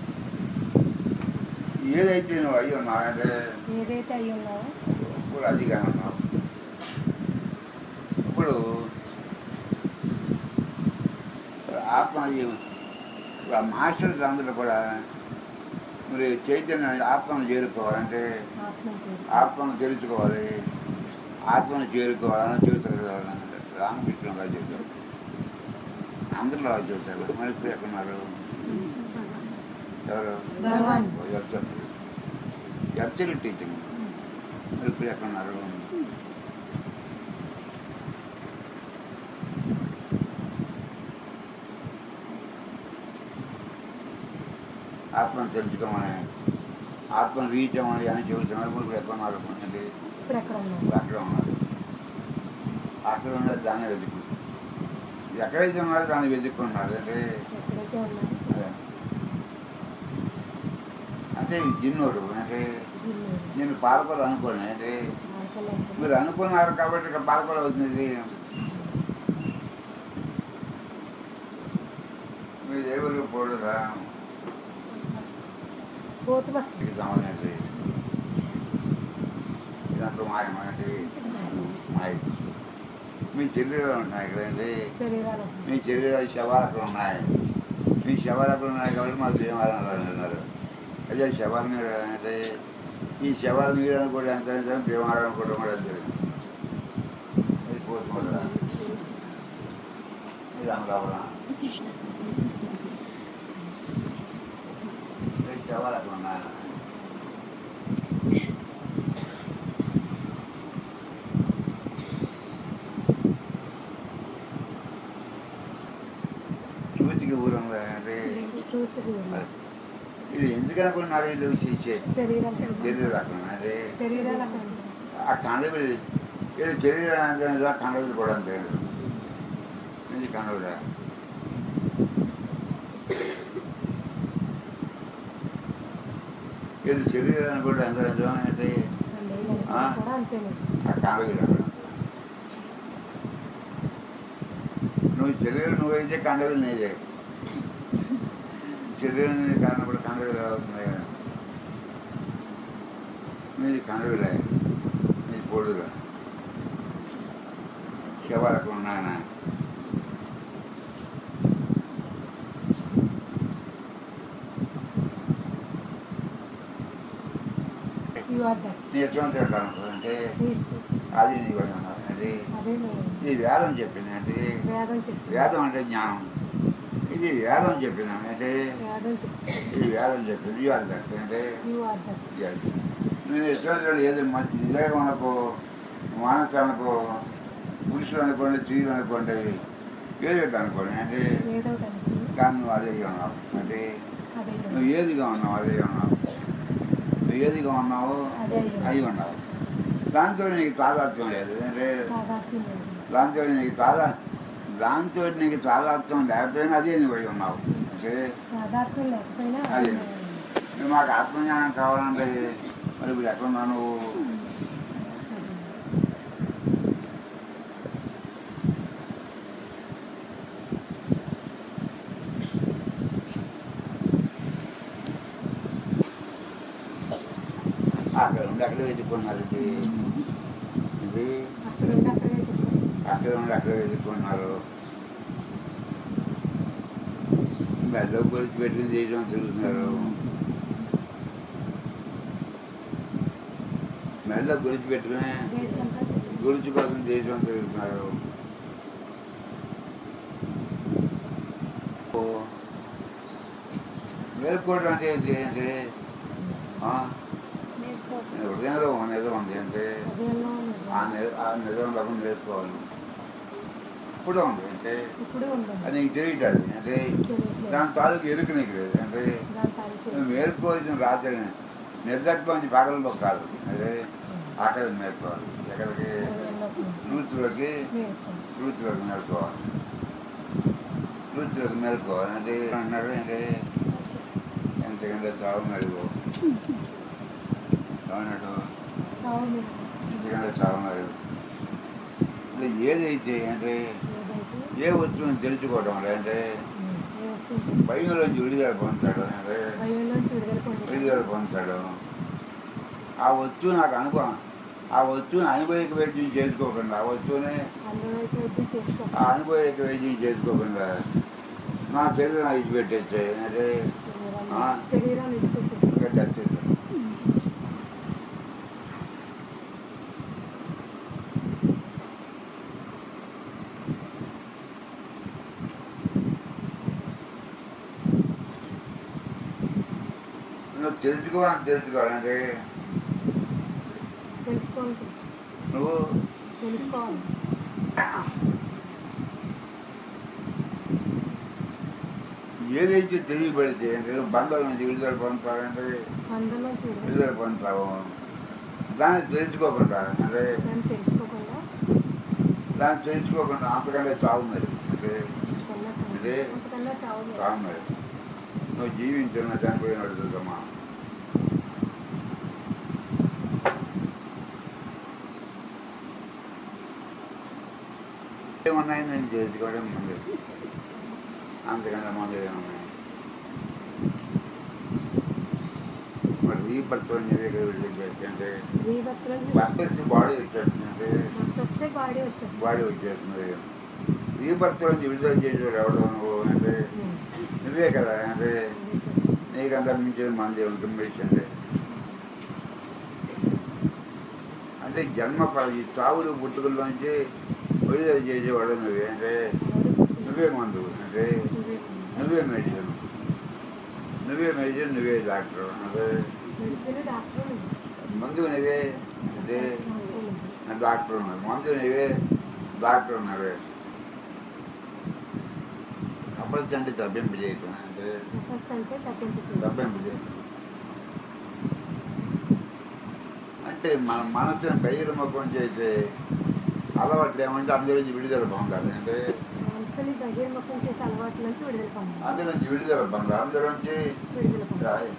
S1: ఏదైతే నువ్వు అయ్యి ఉన్నావు అంటే
S4: ఏదైతే అయి ఉన్నావో
S1: ఇప్పుడు అదిగా ఉన్నావు ఇప్పుడు ఆత్మ జీవ- ఇప్పుడు ఆ మాస్టర్స్ అందరూ కూడా మరి చైతన్య ఆత్మను చేరుకోవాలంటే
S4: ఆత్మ చేరు
S1: ఆత్మను తెలుసుకోవాలి ఆత్మను చేరుకోవాలని చెబుతారు కదా రామకృష్ణ గారు చెబుతారు అందరిలో అలా చెబుతారు మరి ఇప్పుడు ఎక్కడున్నారు ఎవరు
S4: భగవాన్
S1: ఎచ్చరి టీచింగ్ మరి ఇప్పుడు ఎక్కడున్నారు ఆత్మను తెలుసుకోమని ఆత్మను రీచ్ అవ్వమని అని చెబుతున్నారు ఇప్పుడు ఎక్కడున్నారు అంటే
S4: ఇప్పుడు ఎక్కడ ఉన్నావు
S1: ఇప్పుడు అక్కడ ఉన్నారు అక్కడ ఉన్నది దాన్ని వెతుకు ఎక్కడైతే ఉన్నారో దాన్ని వెతుక్కున్నారు అంటే
S4: ఎక్కడైతే ఉన్నావు
S1: అదే. అంటే ఈ జిన్నోడు అంటే
S4: జిల్లు
S1: నేను పాలకొలు అనుకోను అంటే
S4: ఆకలేదు
S1: మీరు అనుకున్నారు కాబట్టి ఇక పాలకొలు అవుతుంది మీరు ఎవరు పోడురా
S4: పోతుమా
S1: ఇది సంబంధించి ఇదంతా మాయమంటే మాయ మీ శరీరాలు ఉన్నాయి కదండి
S4: శరీరాలు
S1: మీ శరీరాలు శవాలు అక్కడ ఉన్నాయి మీ శవాలు అక్కడ ఉన్నాయి కాబట్టి మాకు దేవాలయం అంటున్నారు అదే శవాల మీద అంటే ఈ శవాల మీద కూడా ఎంత ఎంత దేవాలయం కూడా కూడా అంతే ఇది పోతుందా ఇది అనుకోవాలా శవాలు అక్కడ ఉన్నాయి చూతికి ఊరంలో అంటే
S4: చూపుకు
S1: ఇది ఎందుకు అనుకున్నారు వీళ్ళు చేసే
S4: శరీరం
S1: తెలియదు అక్కడ అంటే
S4: శరీరాలు అక్కడ ఉంటాయి.
S1: ఆ కండవిలు ఇది శరీరం అంతే కండవిలు కూడా అంతే ఇది కండవిల ఇది శరీరాన్ని కూడా ఎంత నిజం అంటే
S4: అండి,
S1: ఆ.
S4: కూడా అంతే నిజం.
S1: ఆ కండవిలు అక్కడ నువ్వు శరీరం నువ్వైతే కండవిలు నీదే శరీరం కారణం కూడా కండవిలు అవుతుంది కదా మీది కనువిలే మీది పొడుగా శివరకు ఉన్నాయన
S4: యు ఆర్ దట్
S1: నీ ఎటువంటి ఉంటాను అంటే
S4: ఈస్ట్
S1: అది నీ కూడా ఉన్నావు అంటే
S4: అదే నేను
S1: ఇది వేదం చెప్పింది అంటే
S4: వేదం చెప్పి
S1: వేదం అంటే జ్ఞానం ఇది వేదం చెప్పింది అంటే
S4: వేదం చెప్పి
S1: ఇది వేదం చెప్పింది ఇవాళ అంటే
S4: యు ఆర్ దట్
S1: ఇవాళ నేను ఎటువంటి ఏది మంచి వివేకం అనుకో మానస అనుకో పురుషులు అనుకోండి స్త్రీలు అనుకోండి ఏది అనుకోండి అంటే
S4: ఏదో ఒకటి అనుకుని
S1: కానీ నువ్వు అదే ఉన్నావు అంటే
S4: అదే
S1: నువ్వు ఏదిగా ఉన్నావు అదే ఉన్నావు నువ్వు ఏదిగా ఉన్నావు
S4: అదే
S1: అయి ఉన్నావు దాంతో నీకు తాదాత్మ్యం లేదు అంటే
S4: సాధాత్మ్యం లేదు
S1: దాంతో నీకు తాదా దాంతో నీకు తాదాత్మ్యం లేకపోయినా అదే నువ్వు అయి ఉన్నావు అంటే
S4: సాధాత్మ్యం లేకపోయినా
S1: అదే.
S4: అదే
S1: నువ్వు మాకు ఆత్మజ్ఞానం కావాలంటే మరి ఇప్పుడు ఎక్కడున్నా నువ్వు అక్కడ ఉండి అక్కడే వెతుక్కున్నారు ఇది ఇది
S4: అక్కడ ఉండి అక్కడే చెప్తాను
S1: అక్కడ ఉండి అక్కడే వెతుక్కున్నారు మెల్ల గురించి పెట్టిన దేశం తిరుగుతున్నారు మెల్ల గురించి పెట్టుకుని
S4: దేశం అంతా తిరిగి
S1: గురించి కోసం దేశం తిరుగుతున్నారు ఓ, మేల్కోవడం అంటే ఏంటి అంటే ఆ, హృదయంలో ఒక నిజం ఉంది అంటే
S4: హృదయంలో
S1: ఆ
S4: నిజం.
S1: ని- ఆ నిజంలో నేర్చుకోవాలి ఇప్పుడు ఉంది అంటే
S4: ఇప్పుడు ఉండదు
S1: అది నీకు తెలియటాడు అంటే
S4: తెలియట్లేదు.
S1: దాని తాలూకు ఎరుక నీకు లేదు అంటే
S4: దాని తారీఖు
S1: నువ్వు మేల్కోవాల్సిన రాత్రి నిద్రపోయి పగలలో కాదు అదే అక్కడ నేర్చుకోవాలి ఎక్కడికి
S4: హృదయంలోకి
S1: ట్రూత్లోకి
S4: నేర్చుకోవాలి.
S1: ట్రూత్లోకి నేర్చుకోవాలి ట్రూత్లోకి నేర్చుకోవాలి అంటే అన్నాడు అంటే ఎంతకంటే చావు మెరుగు అన్నాడు
S4: చావు మీద
S1: ఎంతకంటే చావు మెరుగు అంటే ఏదైతే అంటే
S4: ఏదైతే
S1: ఏ వస్తువుని తెలుసుకోవడం అంటే
S4: ఏ వస్తువు తెలుసు.
S1: భయంలోంచి విడుదల పొందుతాడు అంటే
S4: భయంలోంచి విడుదల పొందుతాడు.
S1: విడుదల పొందుతాడు ఆ వస్తువు నాకు అనుభవం ఆ వస్తువుని అనుభవిక వైద్యం చేసుకోకుండా ఆ వస్తువుని
S4: అందువైపు వైద్యం చేసుకో
S1: ఆ అనుభవిక వైద్యం చేసుకోకుండా నా శరీరం విడిచిపెట్టేస్తే అంటే ఆ.
S4: శరీరాన్ని శరీరాన్ని విడిచిపెట్టు.
S1: ఇంకా డెత్ అవుతుంది. నువ్వు తెలుసుకోవాలని తెలుసుకోవాలంటే
S4: తెలుసుకోవాలి తెలుసు.
S1: నువ్వు
S4: తెలుసుకోవాలి
S1: ఏదైతే తెలియబడితే అంటే బంధాల నుంచి విడుదల పొందుతావంటే
S4: అందులోంచి విడుదల
S1: విడుదల పొందుతావు దాన్ని తెలుసుకోకుండా అంటే
S4: దాన్ని తెలుసుకోకుండా
S1: దాన్ని తెలుసుకోకుండా అంతకంటే చావు మరి అంటే
S4: అంతకన్నా చావు
S1: ఇదే.
S4: అంతకన్నా చావు లేదు.
S1: చావు మరి నువ్వు జీవించిన చనిపోయినాడు చూద్దామా ఏమున్నాయి నేను చేసుకోవడం ముందు అంతకన్నా ముందు ఏమున్నాయి మరి ఈ పట్టుకొని నీ దగ్గర విడిచిపెట్టంటే
S4: రీభక్తులు
S1: భర్త బాడీ వచ్చేస్తుందంటే
S4: వస్తే బాడీ వచ్చేస్తుంది
S1: బాడీ వచ్చేస్తుంది ఈ భర్త నుంచి విడుదల చేసేవాడు ఎవడో నువ్వు అంటే నువ్వే కదా అంటే నీకంతా మించిన మంది ఉంటుంది అంటే అంటే జన్మ ప- ఈ చావులు పుట్టుకల్లోంచి విడుదల చేసేవాడు నువ్వే అంటే నువ్వే మందు అంటే నువ్వే మెడిసిన్ నువ్వే మెడిసిన్ నువ్వే డాక్టర్ అంటే
S4: మెడిసిన్ డాక్టర్
S1: మందు నువ్వే అంటే డాక్టర్ ఉన్నాడు మందు నువ్వే డాక్టర్ ఉన్నావే అప్పటి అంటే తప్పింపు చేయటం అంటే
S4: ఫస్ట్ అంటే తప్పింపు చేయాలి.
S1: తప్పింపు చేయటం అంటే మన మనసుని బహిర్ముఖం చేసే అలవాట్లు ఏమంటే అందరించి విడుదల పొందాలి అంటే
S4: మనసుని బహిర్ముఖం చేసే అలవాట్ల నుంచి విడుదల పొందాలి
S1: అందరించి విడుదల పొందాలి అందరించి
S4: విడుదల పొందాలి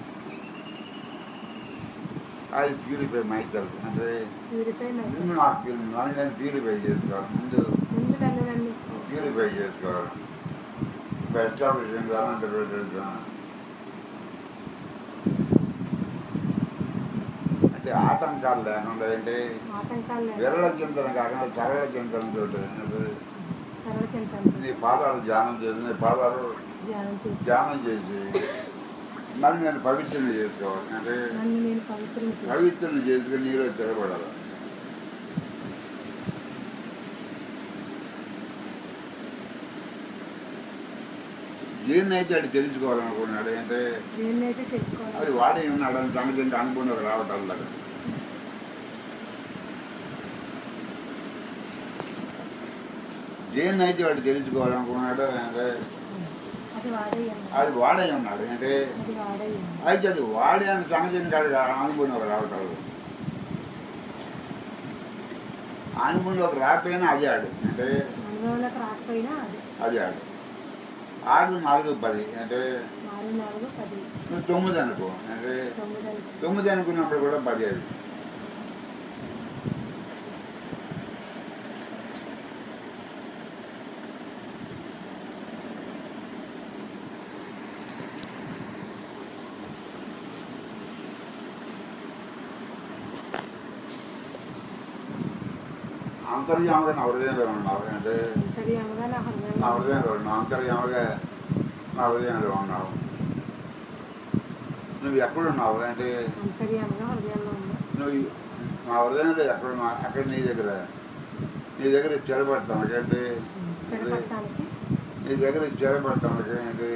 S1: అది ప్యూరిఫై మైసెల్ఫ్ అంటే
S4: ప్యూరిఫై
S1: ముందు
S4: మైసెల్ఫ్
S1: నాకు నన్ను నేను ప్యూరిఫై చేసుకోవాలి ముందు
S4: ముందు నన్ను నన్ను
S1: ప్యూరిఫై చేసుకోవాలి ఎస్టాబ్లిష్ అంటే అంటే ఆటంకాలు లేకుండా అంటే
S4: ఆటంకాలు లేవు.
S1: విరళ చింతన కాకుండా సరళ చింతన తోటి
S4: సరళ చింతన
S1: నీ పాదాలు ధ్యానం చేసి నీ పాదాలు
S4: ధ్యానం చేసి
S1: ధ్యానం చేసి మరి నేను పవిత్రం చేసుకోవాలి అంటే
S4: నన్ను నేను పవిత్రం చేసి
S1: పవిత్రం చేసుకుని నీలో తిరగబడాలి దేన్నైతే అది తెలుసుకోవాలనుకున్నాడు అంటే
S4: దేన్నైతే తెలుసుకోవాలి
S1: అది వాడే ఉన్నాడు అని సంగతి ఇంకా అనుకుని రావటం లేదు దేన్నైతే వాడు తెలుసుకోవాలనుకున్నాడు అంటే
S4: అది వాడేయండి
S1: అది వాడే ఉన్నాడు అంటే
S4: అది వాడేయండి
S1: అయితే అది వాడే అని సంగతిని కాదు అనుకుని రావటం లేదు అనుకుని రాకపోయినా అదే ఆడు అంటే
S4: అనుభవంలోకి రాకపోయినా అది
S1: అదే ఆడు ఆరు నాలుగు పది అంటే
S4: నాలుగు నాలుగు పది
S1: నువ్వు తొమ్మిది అనుకో అంటే
S4: తొమ్మిది అనుకో.
S1: తొమ్మిది అనుకున్నప్పుడు కూడా పది అది అంతర్యామగా నా హృదయంలో ఉన్నావు అంటే
S4: అంతర్యాముగా నా
S1: నా
S4: హృదయంలో
S1: హృదయంలో ఉన్నావు అంతర్యామగా నా హృదయంలో ఉన్నావు నువ్వు ఎక్కడున్నావు అంటే
S4: అంతర్యాముగా హృదయంలో ఉంది
S1: నువ్వు ఈ- నా హృదయంలో ఎక్కడున్నా అక్కడ నీ దగ్గర నీ దగ్గర స్థిరపడతాను అంటే
S4: స్థిరపడటానికి
S1: నీ దగ్గర స్థిరపడతాను అంటే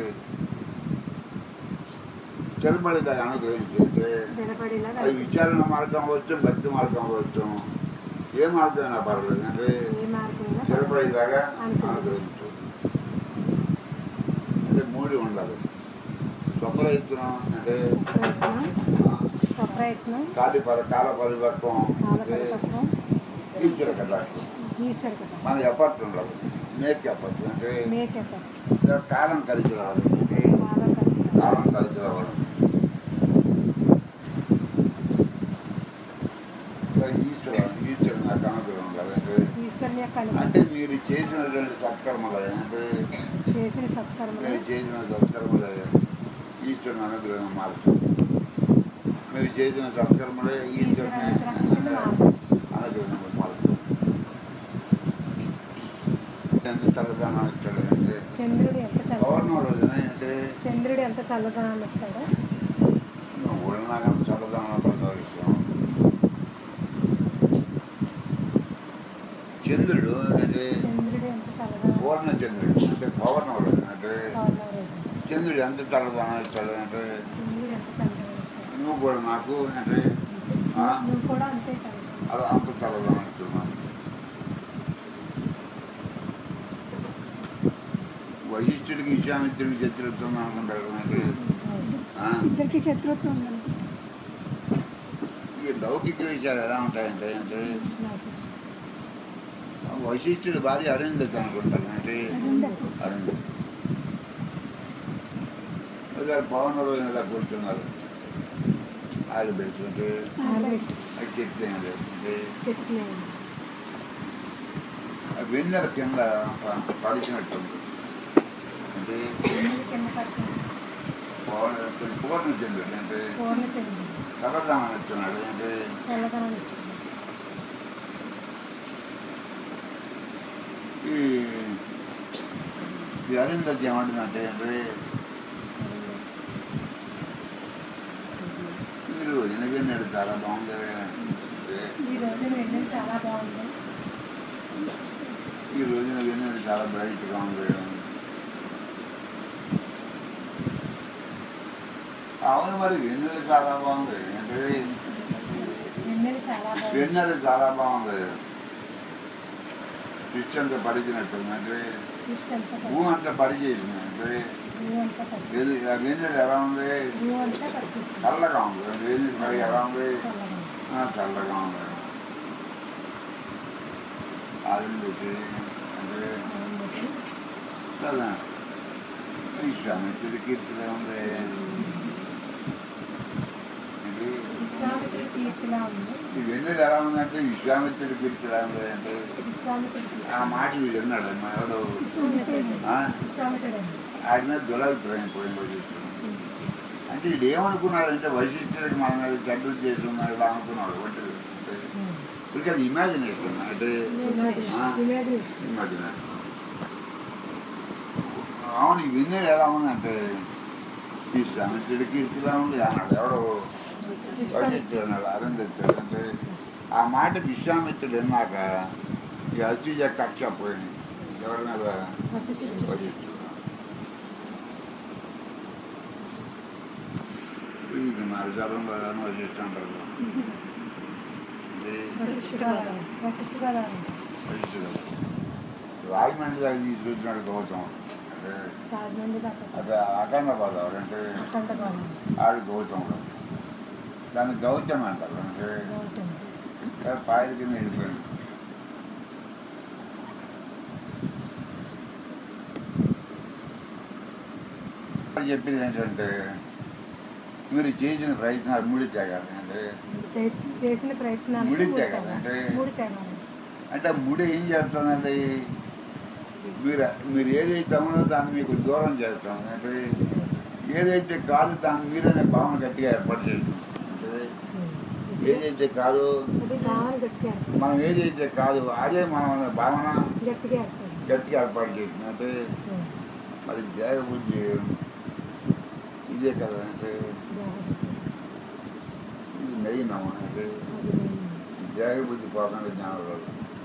S1: స్థిరపడేదాన్ని అనుగ్రహించి అంటే
S4: స్థిరపడేలాగా
S1: అది విచారణ మార్గం అవ్వచ్చు భక్తి మార్గం అవ్వచ్చు ఏ మార్గమైనా పర్వాలేదు అంటే
S4: ఏ మార్గంలో
S1: స్థిరపడేలాగా
S4: అనుగ్రహించు.
S1: అనుగ్రహించు అంటే మూడు ఉండాలి స్వప్రయత్నం అంటే
S4: ప్రయత్నం
S1: ఆ,
S4: స్వప్రయత్నం
S1: కాలి పరి కాల పరివర్తం అంటే
S4: కాలపరిపత్వం
S1: ఈశ్వర కటాక్షం
S4: ఈశ్వర కదా
S1: మన ఎఫర్ట్ ఉండాలి మేక్ ఎఫర్ట్ అంటే
S4: మేక్ ఎఫర్ట్
S1: కాలం కలిసి రావాలి అంటే
S4: బాగా కలిసి
S1: కాలం కలిసి రావాలి ఇంకా ఈశ్వర ఈశ్వర నాకు అనుగ్రహం ఉండాలి అంటే
S4: ఈశ్వరుని యొక్క
S1: అంటే
S4: అనుగ్రహం
S1: మీరు చేసినటువంటి సత్కర్మలు అంటే
S4: చేసిన సత్కర్మలు
S1: మీరు చేసిన సత్కర్మలే ఈశ్వరుని అనుగ్రహం మార్చు మీరు చేసిన సత్కర్మలే ఈశ్వరుని అనుగ్రహం మార్చు ఎంత చల్లదనం ఇస్తాడు అంటే
S4: చంద్రుడు ఎంత చల్ల
S1: పౌర్ణమి రోజున అంటే
S4: చంద్రుడు ఎంత చల్లదనాన్ని ఇస్తాడో
S1: ఒళ్ళనాగా చల్లదనం ప్రసాదిస్తాం చంద్రుడు అంటే
S4: చంద్రుడు ఎంత చల్లదనం
S1: పూర్ణ చంద్రుడు అంటే పౌర్ణమి రోజున అంటే
S4: పౌర్ణమి రోజు
S1: చంద్రుడు ఎంత చల్లదనం ఇస్తాడు అంటే
S4: చంద్రుడు ఎంత చల్లదనం ఇస్తాడో
S1: నువ్వు కూడా నాకు అంటే ఆ?
S4: నువ్వు కూడా అంతే చల్లదనం
S1: అది అంత చల్లదనం ఇస్తున్నాను వశిష్ఠుడికి ఇష్టామిత్రుడికి చతుర్థం అనుకుంటాడు అంటే ఆ?
S3: ఇద్దరికి శత్రుత్వం ఉందనుకుంటా
S1: ఈ లౌకిక విషయాలు ఎలా ఉంటాయంటే అంటే
S4: నాకు ఇష్టం.
S1: వశిష్ఠుడు భార్య అరుంధతి అనుకుంటాను అంటే
S3: అరుంధతి.
S1: అరుంధతి ఇలా పవన్ రోజున ఇలా కూర్చున్నారు ఆలు పెట్టుకుంటే
S4: ఆరబెట్టి
S1: అది చెప్తే ఏం లేదు అంటే
S4: చెట్లు
S1: ఆ వెన్నెల కింద ప- పడిచినట్టుంది అంటే
S4: చంద్రుడు కింద పరిచేసి
S1: పవన్ పూర్ణ చంద్రుడు అంటే
S4: పూర్ణ చంద్రుడు
S1: చల్లదనం ఇస్తున్నాడు అంటే
S4: చల్లదనాన్ని ఇస్తుంది
S1: ఈ ఈ అరుంధతి ఏమంటుందంటే అంటే మీరు ఎనగన్నాడు చాలా బాగుంది అంటే
S4: ఈ రోజు వెళ్ళింది చాలా బాగుంది
S1: ఈ రోజున వెన్నెల చాలా బ్రైట్గా ఉంది అవును మరి వెన్నెల చాలా బాగుంది అంటే
S4: వెన్నెల చాలా బాగుంది
S1: వెన్నెల చాలా బాగుంది ఫిష్ అంతా పరిచినట్టుంది అంటే
S4: ఫిస్ట్ అంతా
S1: భూమి అంతా పరిచేసింది అంటే
S4: భూ అంతా పరిచేస్తుంది
S1: ఏది- ఆ వెన్నెల ఎలా ఉంది
S4: భూ అంతా పరిచేస్తుంది
S1: చల్లగా ఉంది వెన్నెల మరి ఎలా ఉంది
S4: చల్లగా ఉంది.
S1: ఆ, చల్లగా ఉంది ఆయిల్ పెట్టి అంటే
S4: అవును బట్టి
S1: కదా విశ్వామిత్రుడి కీర్తిగా ఉంది ఇది
S4: విశ్వామిత్రుడి కీర్తిలా ఉంది
S1: ఈ వెన్నెల ఎలా ఉందంటే విశ్వామిత్రుడి కీర్తి ఎలా ఉంది అంటే
S4: విశ్వామిత్రుడి
S1: ఆ మాట వీడు విన్నాడు మా ఎవడు
S4: విశ్వామిత్రుడు
S1: ఆ?
S4: విశ్వామిత్రుడు అండి
S1: ఆయన దురభిప్రాయం పోయిందో చూస్తున్నాడు అంటే అంటే వీడు ఏమనుకున్నాడంటే వైశిష్ఠుడికి మన మీద చెడ్డలు చేస్తున్నాడు ఇలా అనుకున్నాడు అంటే ఇక అది ఇమాజినేషన్ అంటే ఆ,
S4: ఇమాజినేషన్
S1: ఇమాజినేషన్ అవును ఈ విన్నర్ ఎలా ఉందంటే ఈ శ్రమిస్తుడికి ఇట్లా ఉంది అన్నాడు ఎవడో వైశిష్ఠుడు అన్నాడు అరుంధత్తుడు అంటే ఆ మాట విశ్వామిత్రుడు విన్నాక ఈ అసూయ కక్ష పోయింది ఎవరి మీద వశిష్ఠుడు ఇది మరి జలంలో వశిష్ఠు అంటారు ఇది
S4: వశిష్ఠ కదా
S1: వశిష్ఠుడు రాజమండ్రి దాకా తీసుకొచ్చినాడు గౌతమ్ అంటే
S4: రాజమండ్రి దాకా
S1: అది అఖండ పదవాడు అంటే
S4: కంటకోణం
S1: ఆడు గౌతముడు దాన్ని గౌతమ్ అంటారు అంటే
S4: గౌతమ్
S1: పాయల కింద వెళ్ళిపోయింది వాడు చెప్పింది ఏంటంటే మీరు చేసిన ప్రయత్నాలు ముడి తెగాలి అంటే
S4: చే- చేసిన ప్రయత్నాలు
S1: ముడి
S4: మూడు
S1: తెగాలి
S4: తెగాలి.
S1: అంటే
S4: మూడు తెగాలి
S1: అంటే ముడి ఏం చేస్తుందండి మీరు మీరు ఏదైతే అవునో దాన్ని మీకు దూరం చేస్తాం అంటే ఏదైతే కాదు దాన్ని మీరనే భావన గట్టిగా ఏర్పాటు చేస్తాం అంటే ఏదైతే కాదు
S4: అది భావన గట్టిగా
S1: మనం ఏదైతే కాదు అదే మనం అనే భావన
S4: గట్టిగా ఏర్పడింది
S1: గట్టిగా ఏర్పాటు చేస్తుంది అంటే మరి దేహ బుద్ధి ఇదే కదా అంటే ఇది మెయిన్ అంటే దేహ బుద్ధి పోకుండా జ్ఞానం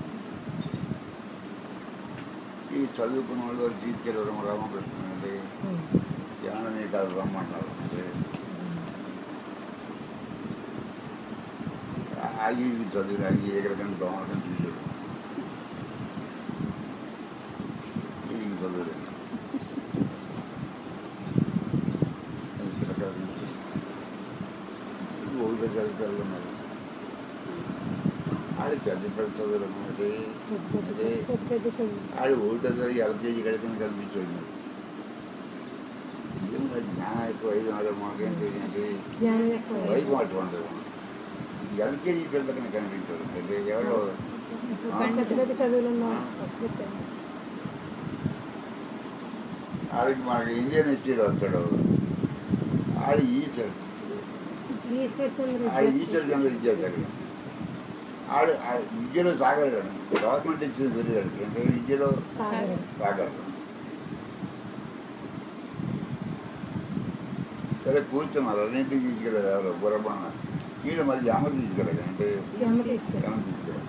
S1: ఈ చదువుకున్న వాళ్ళు తీసుకెళ్ళడం రామకృష్ణ అంటే జ్ఞానమే కాదు రమ్మన్నారు అంటే ఆగి ఇవి చదివి అడిగి ఎక్కడికైనా దోమకని చూసాడు ఇది చదువులేదు ఒకటో చదువుతారు మరి ఆడి పెద్ద పెద్ద చదువులు అంటే అదే
S4: పెద్ద పెద్ద చదువు
S1: ఆడు ఒకటో చదివి ఎల్కేజీ కడిగిన కనిపించేది మరి ఏం మరి జ్ఞానం ఎక్కువ ఐదు నాలుగు మాకేం తెలియదు
S4: జ్ఞానం ఎక్కువ
S1: వైపు అటువంటి ఎల్కేజీ పిల్లలకి కనిపించదు అంటే ఎవరో
S4: పెద్ద పెద్ద చదువులు ఉన్నారు
S1: ఆడికి మనకి ఇండియన్ హిస్టరీ వస్తాడు ఆడు ఈశ్వర్ ఆడు ఈశ్వర్ చంద్ర ఇచ్చేస్తాడు ఆడు ఆ విద్యలో సాగలేడు గవర్నమెంట్ ఇచ్చింది తెలియదు అంటే విద్యలో సాగలడు సరే కూర్చున్నారు అన్నింటికి తీసుకెళ్ళదు ఎవరు బుర్రబాణ వీళ్ళు మళ్ళీ అమ్మ తీసుకెళ్ళాడు అంటే
S4: అమ్మ తీసుకెళ్ళాడు.
S1: అమ్మ తీసుకెళ్ళాడు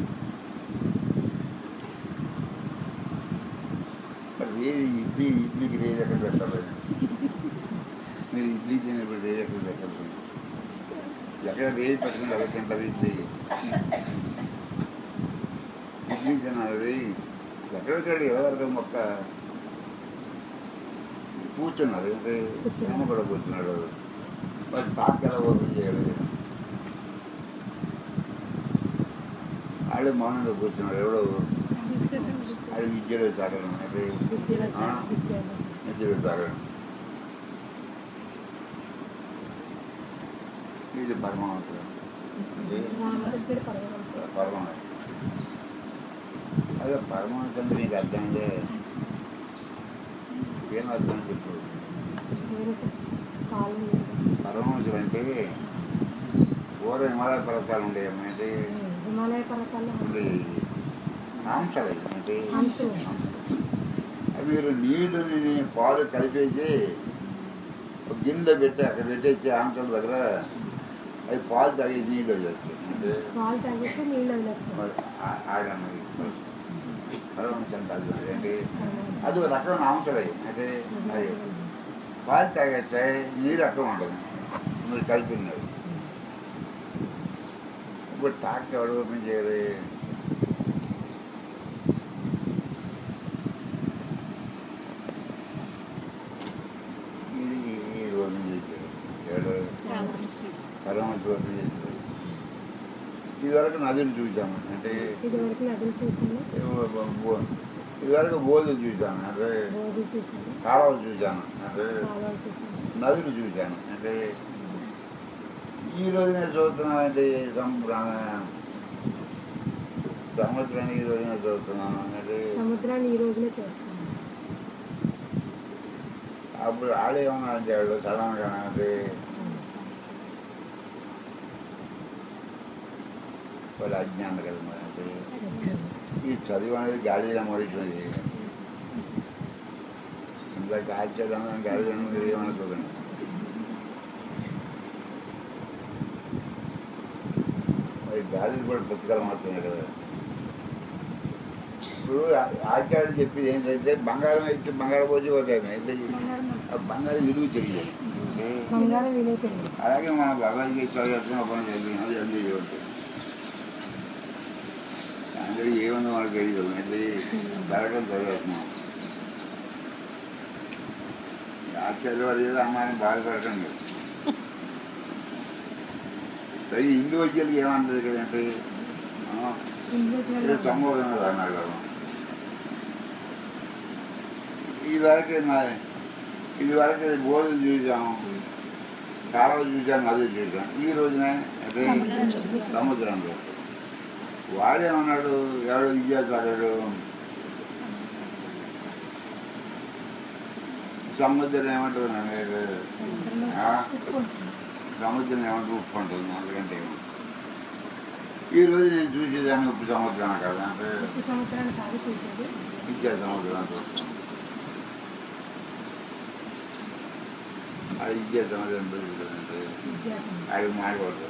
S1: మరి ఏది ఇడ్లీ ఇడ్లీకి రేజ్ ఎక్కడ పెట్టాలి మీరు ఇడ్లీ తినేప్పుడు రేజ్ ఎక్కడ పెట్టాలి ఎక్కడ రేజ్ పెట్టుకుని అక్కడ తింటారు ఇడ్లీ ఇడ్లీ తినాలి ఎక్కడెక్కడ ఎవరికి మొక్క కూర్చున్నారు అంటే
S4: కూర్చున్నారు.
S1: అమ్మ కూడా కూర్చున్నాడు మరి తాక ఎలా ఓపెన్ చేయలేదు ఆడు మౌనంగా కూర్చున్నాడు ఎవడో అది విద్యలో తాగడం అంటే
S4: విద్యలో
S1: ఆ,
S4: విద్యలో
S1: విద్యలో తాగడం ఇది పరమావసరం
S4: రామకృష్ణుడు పరమహంస
S1: పరమావసరం అదే పరమావసరం నీకు అర్థమైందే ఏం అర్థం చెప్పు
S4: వేరే కాలం
S1: పరమహంసులు అంటే ఊర హిమాలయ పర్వతాలు ఉండేవి అంటే
S4: హిమాలయ పర్వతాల్లో
S1: ఉండే హంసలు అంటే
S4: హంసలు.
S1: అవి మీరు నీళ్ళని పాలు కలిపేసి ఒక గిన్నె పెట్టి అక్కడ పెట్టేసి హంసల దగ్గర అది పాలు తాగేసి నీళ్ళు వచ్చేస్తాయి అంటే
S4: పాలు తాగేస్తే నీళ్ళు వదిలేస్తారు
S1: మరి ఆ- ఆడన్నది పరమహంసం కాదు అంటే అది ఒక రకమైన హంసలే అంటే అది పాలు తాగేస్తే నీరు అక్కడ ఉండదు మీరు కలిపి ఉన్నది ఇప్పుడు టాక్ ఎవరు ఓపెన్ చేయాలి ఇది ఈ రోజు చేశారు ఏడు పరమహంస ఓపెన్ చేశారు ఇదివరకు నదిని చూసాము అంటే
S4: ఇది వరకు నదులు చూసాను
S1: ఇదివరకు బోధులు చూశాను అంటే
S4: బోధి చూసాను
S1: కాలువలు చూశాను అంటే
S4: కాలువలు చూసాను
S1: నదులు చూశాను అంటే ఈ రోజు నేను చదువుతున్నానంటే సంప్రాణ సంవత్సరానికి ఈ రోజు నేను చదువుతున్నాను అంటే
S4: సముద్రాన్ని ఈ రోజునే చూస్తాను
S1: అప్పుడు ఆడేమన్నా అంటే వాళ్ళు సడన్గా అంటే వాళ్ళు అజ్ఞానం కదా మరి అంటే ఈ చదువు అనేది గాలిలో మడిచినది ఇందాక ఆశ్చర్యం గాలిలో ఏమనుకోకండి మరి గాలిలో కూడా పుస్తకాలు మాత్రమే కదా ఇప్పుడు ఆచార్యుడు చెప్పేది ఏంటంటే బంగారం అయితే బంగారం పోతే పోతాయి అయితే ఆ బంగారం విలువ తెలియదు
S4: బంగారం విలువ తెలియదు
S1: అలాగే మనం భగవద్గీత చదువుతున్న పని చదివినది అన్నీ ఉంటుంది అందరూ ఏముందో మనకు తెలియదు అంటే జరగడం చదువుతున్నాం ఆచార్య వారు ఏదో అమ్మాయిని బాధపడటం లేదు అది ఇండివిజువల్గా ఏమన్నది కదంటే ఆ, ఏదో సంబోధన అన్నాడు కదా. ఇది వరకే నా ఇది వరకే బోధన చూసాం కాలువ చూసాం నది చూసాం ఈ రోజున అదే సముద్రంలో వాడేమన్నాడు ఎవడు విద్యాసాగరుడు సముద్రం ఏమంటుంది నాకు ఆ? సముద్రం ఏమంటే ఉప్పు ఉంటుంది అందుకంటే ఈ రోజు నేను చూసేదాన్ని ఉప్పు సముద్రం కదా అంటే
S4: ఈ సంవత్సరాన్ని కాదు చూసేది
S1: విద్యా సముద్రం అంటే అది విద్యా సముద్రం అంటే
S4: విద్యాసం
S1: అది మాడిపోతుంది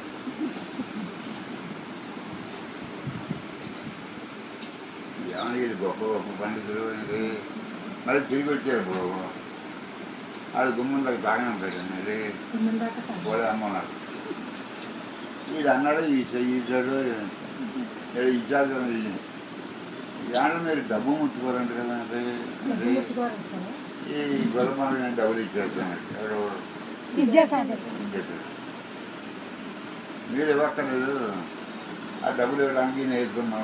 S1: ఏమన్నా ఇది గొప్ప గొప్ప పండితులు అంటే మళ్ళీ తిరిగి వచ్చారు ఇప్పుడు వాళ్ళు గుమ్మంలోకి తాగనం పెట్టండి
S4: తొమ్మిది దాకా సాగు
S1: పోలే అమ్మన్నారు వీడు అన్నాడు ఈ చెయ్యిచ్చాడు ఇచ్చాడు ఏమన్నా మీరు డబ్బు ముట్టుకోరంట కదా అంటే
S4: డబ్బు ముట్టుకోవాలంటారా
S1: ఈ గొల్లమాల నేను డబ్బులు ఇచ్చేస్తాను ఎవరు
S3: విద్యాసాగర్
S1: ఇచ్చేసాడు మీరు ఇవ్వక్కర్లేదు ఆ డబ్బులు ఇవ్వడానికి నేర్చుకున్నాను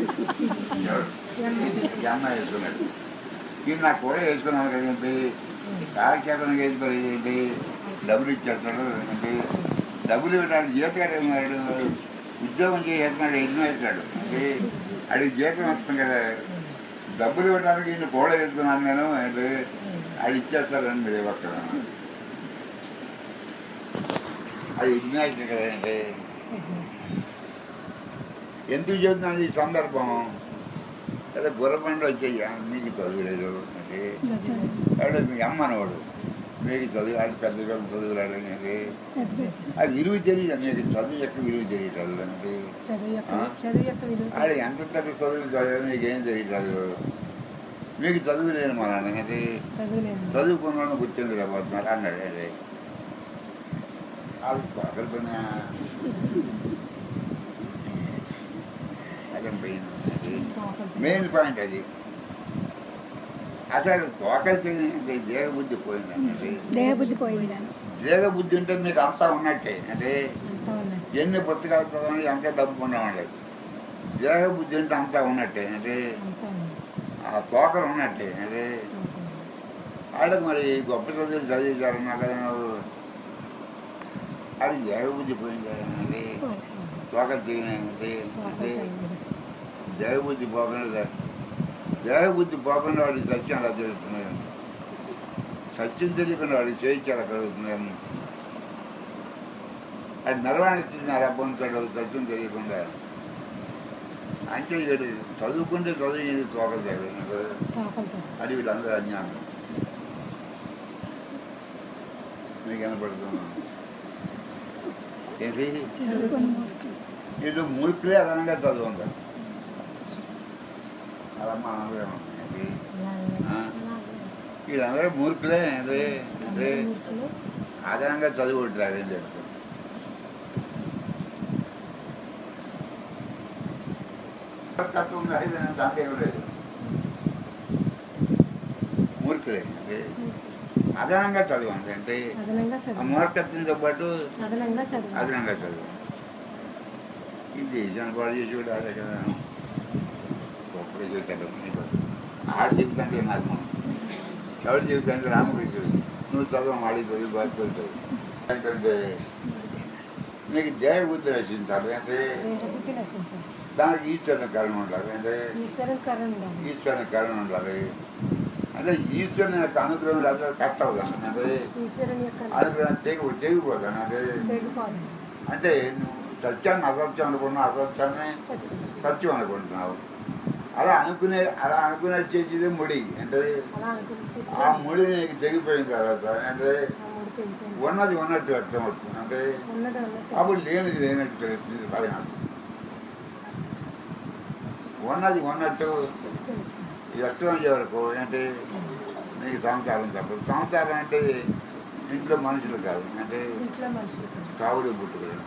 S1: ఈ అమ్మాయి వేసుకున్నాడు ఇది నాకు కూడా వేసుకున్నాను కదండి కాలక్షేపం వేసుకొని ఏంటి డబ్బులు ఇచ్చేస్తాడు ఏంటి డబ్బులు ఇవ్వడానికి జీతగాడు ఉన్నాడు ఉద్యోగం చేసేస్తున్నాడు ఎన్నో వేస్తాడు అంటే అడిగి జీతం వస్తుంది కదా డబ్బులు ఇవ్వడానికి ఈయన కూడా వేసుకున్నాను నేను అంటే అది ఇచ్చేస్తారని మీరు ఇవ్వక్కడ అది ఇగ్నాయిట్ కదా అంటే ఎందుకు చెబుతున్నాను ఈ సందర్భం అదే గుర్రబండి వచ్చాయి మీకు చదువులేదు అంటే అదే మీ అమ్మనవాడు మీకు చదువు అది పెద్ద పెద్ద చదువులాడు అంటే అది విలువ తెలియదు మీకు చదువు యొక్క విలువ తెలియదు అంటే
S4: చదువు యొక్క
S1: ఆ?
S4: చదువు యొక్క విలువ
S1: అది ఎంత పెద్ద చదువులు చదివారు మీకు ఏం తెలియదు మీకు చదువు లేదు మా నాన్న అంటే
S4: చదువు లేదు
S1: చదువుకున్న గుర్తింది రాబోతున్నారు అన్నాడు అదే వాళ్ళు తగలిపోయినా అదే పోయింది మెయిన్ పాయింట్ అది అసలు తోకలు తెలియదు దేహబుద్ధి పోయింది అంటే
S3: దేహబుద్ధి పోయింది దాన్ని
S1: దేహబుద్ధి ఉంటే మీకు అంతా ఉన్నట్టే అంటే
S4: అంతా ఉన్నాయి
S1: ఎన్ని పుస్తకాలు చదవండి అంత డబ్బు ఉండవండి దేహబుద్ధి ఉంటే అంతా ఉన్నట్టే అంటే
S4: అంతా ఉన్నాయి
S1: ఆ తోకలు ఉన్నట్టే అంటే
S4: అంతా ఉన్నాయి.
S1: ఆడకు మరి గొప్ప చదువులు చదివించారన్నా కదా నువ్వు అది దేహబుద్ధి పోయింది అంటే తోక తీయనంటే అంటే దేహబుద్ధి పోకుండా దేహబుద్ధి పోకుండా వాడికి సత్యం అలా తెలుస్తున్నాయి సత్యం తెలియకుండా వాడికి స్వేచ్ఛ అలా కలుగుతున్నాయి అది నరవాణి తీసిన అలా పొందుతాడు సత్యం తెలియకుండా అంతే వీడు చదువుకుంటే చదువు తోక చదివి
S4: తోకలతో
S1: అది వీళ్ళందరూ అజ్ఞానం మీకు కనపడుతున్నా ఏంటి
S3: చదువుకొని మూర్ఖులు.
S1: వీళ్ళు మూర్ఖులే అదనంగా చదువుంటారు అలా మా అనుభవం. ఏంటి? ఆ? వీళ్ళందరూ మూర్ఖులే ఏంటి? ఏంటి?
S4: మూర్ఖులు
S1: అదనంగా చదువుకుంటారు ఏం తెలుసు తత్వం కాదు, దాంట్లో ఏం లేదు మూర్ఖులే అంటే అదనంగా చదువు అంతే అంటే
S4: అదనంగా
S1: ఆ
S4: చదువు
S1: మూర్ఖత్వంతో పాటు
S4: అదనంగా చదువు
S1: అదనంగా చదువు ఈ దేశాన్ని పాడు చేసి కూడా ఆడే కదా గొప్పగా చెబుతాడు నీకు ఆడు చెబుతాంటే నాకు మనం ఎవరు చెబుతాంటే రామకృష్ణుడు నువ్వు చదువు ఆడి చదువు బాధపడతావు ఏంటంటే నీకు దేవబుద్ధి రచించాలి అంటే
S4: దేహబుద్ధి నశించాలి
S1: దానికి ఈశ్వరుని కారణం ఉండాలి అంటే
S4: ఈశ్వరం కరణం ఉండాలి
S1: ఈశ్వరుని కారణం ఉండాలి అంటే ఈశ్వరుని యొక్క అనుగ్రహం లేకపోతే కష్టం కదా అంటే
S4: ఈశ్వరుని యొక్క
S1: అనుగ్రహం తెగి తెగిపోతాను అంటే
S4: తెగిపోదు
S1: అంటే నువ్వు సత్యాన్ని అసత్యం అనుకున్నావు అసత్యాన్ని
S4: సత్యం.
S1: సత్యం అనుకుంటున్నావు అలా అనుకునే అలా అనుకునే చేసేదే ముడి అంటే
S4: అలా అనుకుని
S1: ఆ ముడి నీకు తెగిపోయిన తర్వాత అంటే
S4: ఆ మూడు తెగిపోయింది
S1: ఉన్నది ఉన్నట్టు అర్థం అవుతుంది అంటే
S4: ఉన్నది ఉన్నట్టు
S1: అప్పుడు లేనిది లేనట్టు తెలుస్తుంది పరిణామం ఉన్నది ఉన్నట్టు
S4: తెలుస్తుంది
S1: ఇది అర్థం చేయవరకు అంటే నీకు సంసారం తప్పదు సంసారం అంటే ఇంట్లో మనుషులు కాదు అంటే
S4: ఇంట్లో మనుషులు కూడా.
S1: కావుడు పుట్టుకలు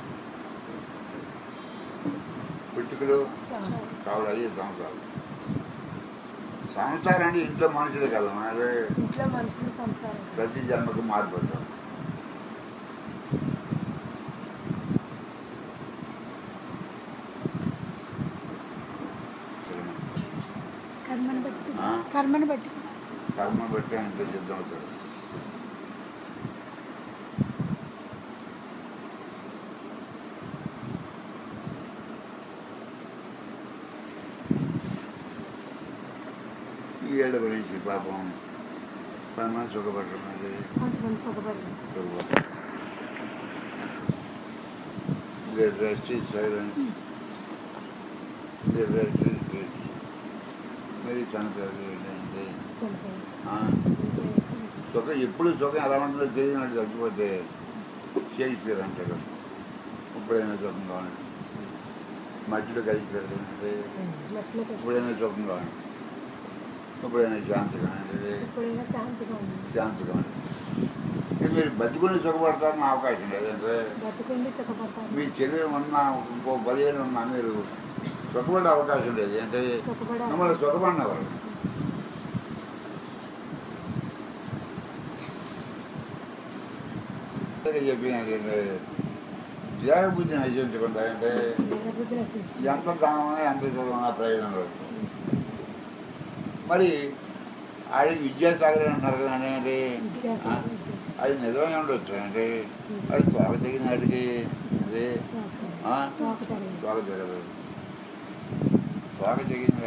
S1: పుట్టుకలు
S4: చాలా
S1: కావుడు అయ్యే సంసారం సంసారం అంటే ఇంట్లో మనుషులు కాదు అదే
S4: ఇంట్లో మనుషులు సంసారం
S1: ప్రతి జన్మకు మారిపోతాం
S3: కర్మను బట్టి
S1: ఆ?
S3: కర్మను బట్టి
S1: కర్మ బట్టి ఆయన సిద్ధం అవుతాడు ఈ ఏడు గురించి పాపం పని మంది సుఖపడుతున్నది
S4: కొంతమంది సుఖపడి
S1: సుఖపడుతుంది Their rest is silent. Their rest is great. మరి చనిపోయారు ఏంటంటే
S4: చనిపోయి
S1: ఆ, సుఖం ఎప్పుడు సుఖం ఎలా ఉంటుందో తెలియనట్టు చచ్చిపోతే షేక్స్పియర్ అంటారు ఇప్పుడైనా సుఖం కావాలి మధ్యలో కలిసిపోయారు అంటే
S4: మెట్లు తెచ్చి
S1: ఇప్పుడైనా సుఖం కావాలి ఇప్పుడైనా శాంతి కావాలి
S4: ఎప్పుడైనా శాంతిగా ఉంది
S1: శాంతి కావాలి ఇది మీరు బతికుని సుఖపడతారని అవకాశం లేదంటే
S4: బతుకుండి సుఖపడతారు
S1: మీ శరీరం ఉన్న ఇంకో పదిహేను ఉన్నా మీరు సుఖపడే అవకాశం లేదు అంటే
S4: సుఖపడే
S1: మిమ్మల్ని సుఖపడినవారు చెప్పినది త్యాగ బుద్ధి నశించకుండా అంటే
S4: బుద్ధి నశించి
S1: ఎంత దానమైనా ఎంత చదువున్నా ప్రయోజనం లేదు మరి అది విద్యాసాగర్ అంటారు కానీ అంటే ఆ, అది నిజమే ఉండొచ్చు అంటే అది త్వర తగిన నాటికి అదే ఆ,
S4: తోకతారు
S1: త్వర జరగదు త్వర తగిన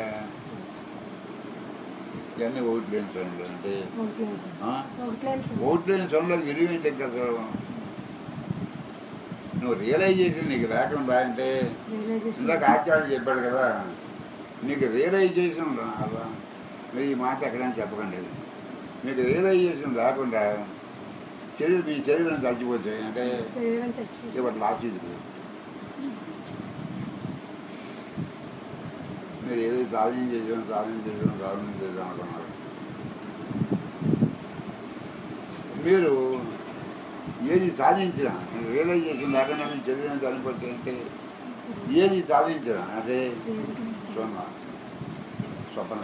S1: ఇవన్నీ ఓట్లు లేని సమయంలో అంటే
S4: ఒకట్లేదు సార్
S1: ఆ,
S4: ఒకట్లేదు సార్
S1: ఓట్లు లేని సమయంలో విలువ ఏంటి కదా నువ్వు రియలైజేషన్ నీకు లేకుండా అంటే
S4: రియలైజేషన్
S1: ఇందాక ఆచార్యులు చెప్పాడు కదా నీకు రియలైజేషన్ రాదా మీరు ఈ మాట ఎక్కడైనా చెప్పకండి మీకు రియలైజేషన్ రాకుండా శరీరం మీ శరీరం చచ్చిపోతే అంటే
S4: శరీరం చచ్చిపోయి
S1: ఇవాళ లాస్ ఇది మీరు ఏదో సాధన చేసాం సాధన చేసాం సాధన చేసాం అనుకున్నారు మీరు ఏది సాధించినా రియలైజేషన్ లేకుండా మీ శరీరం చనిపోతే అంటే ఏది సాధించినా అంటే స్వప్న స్వప్న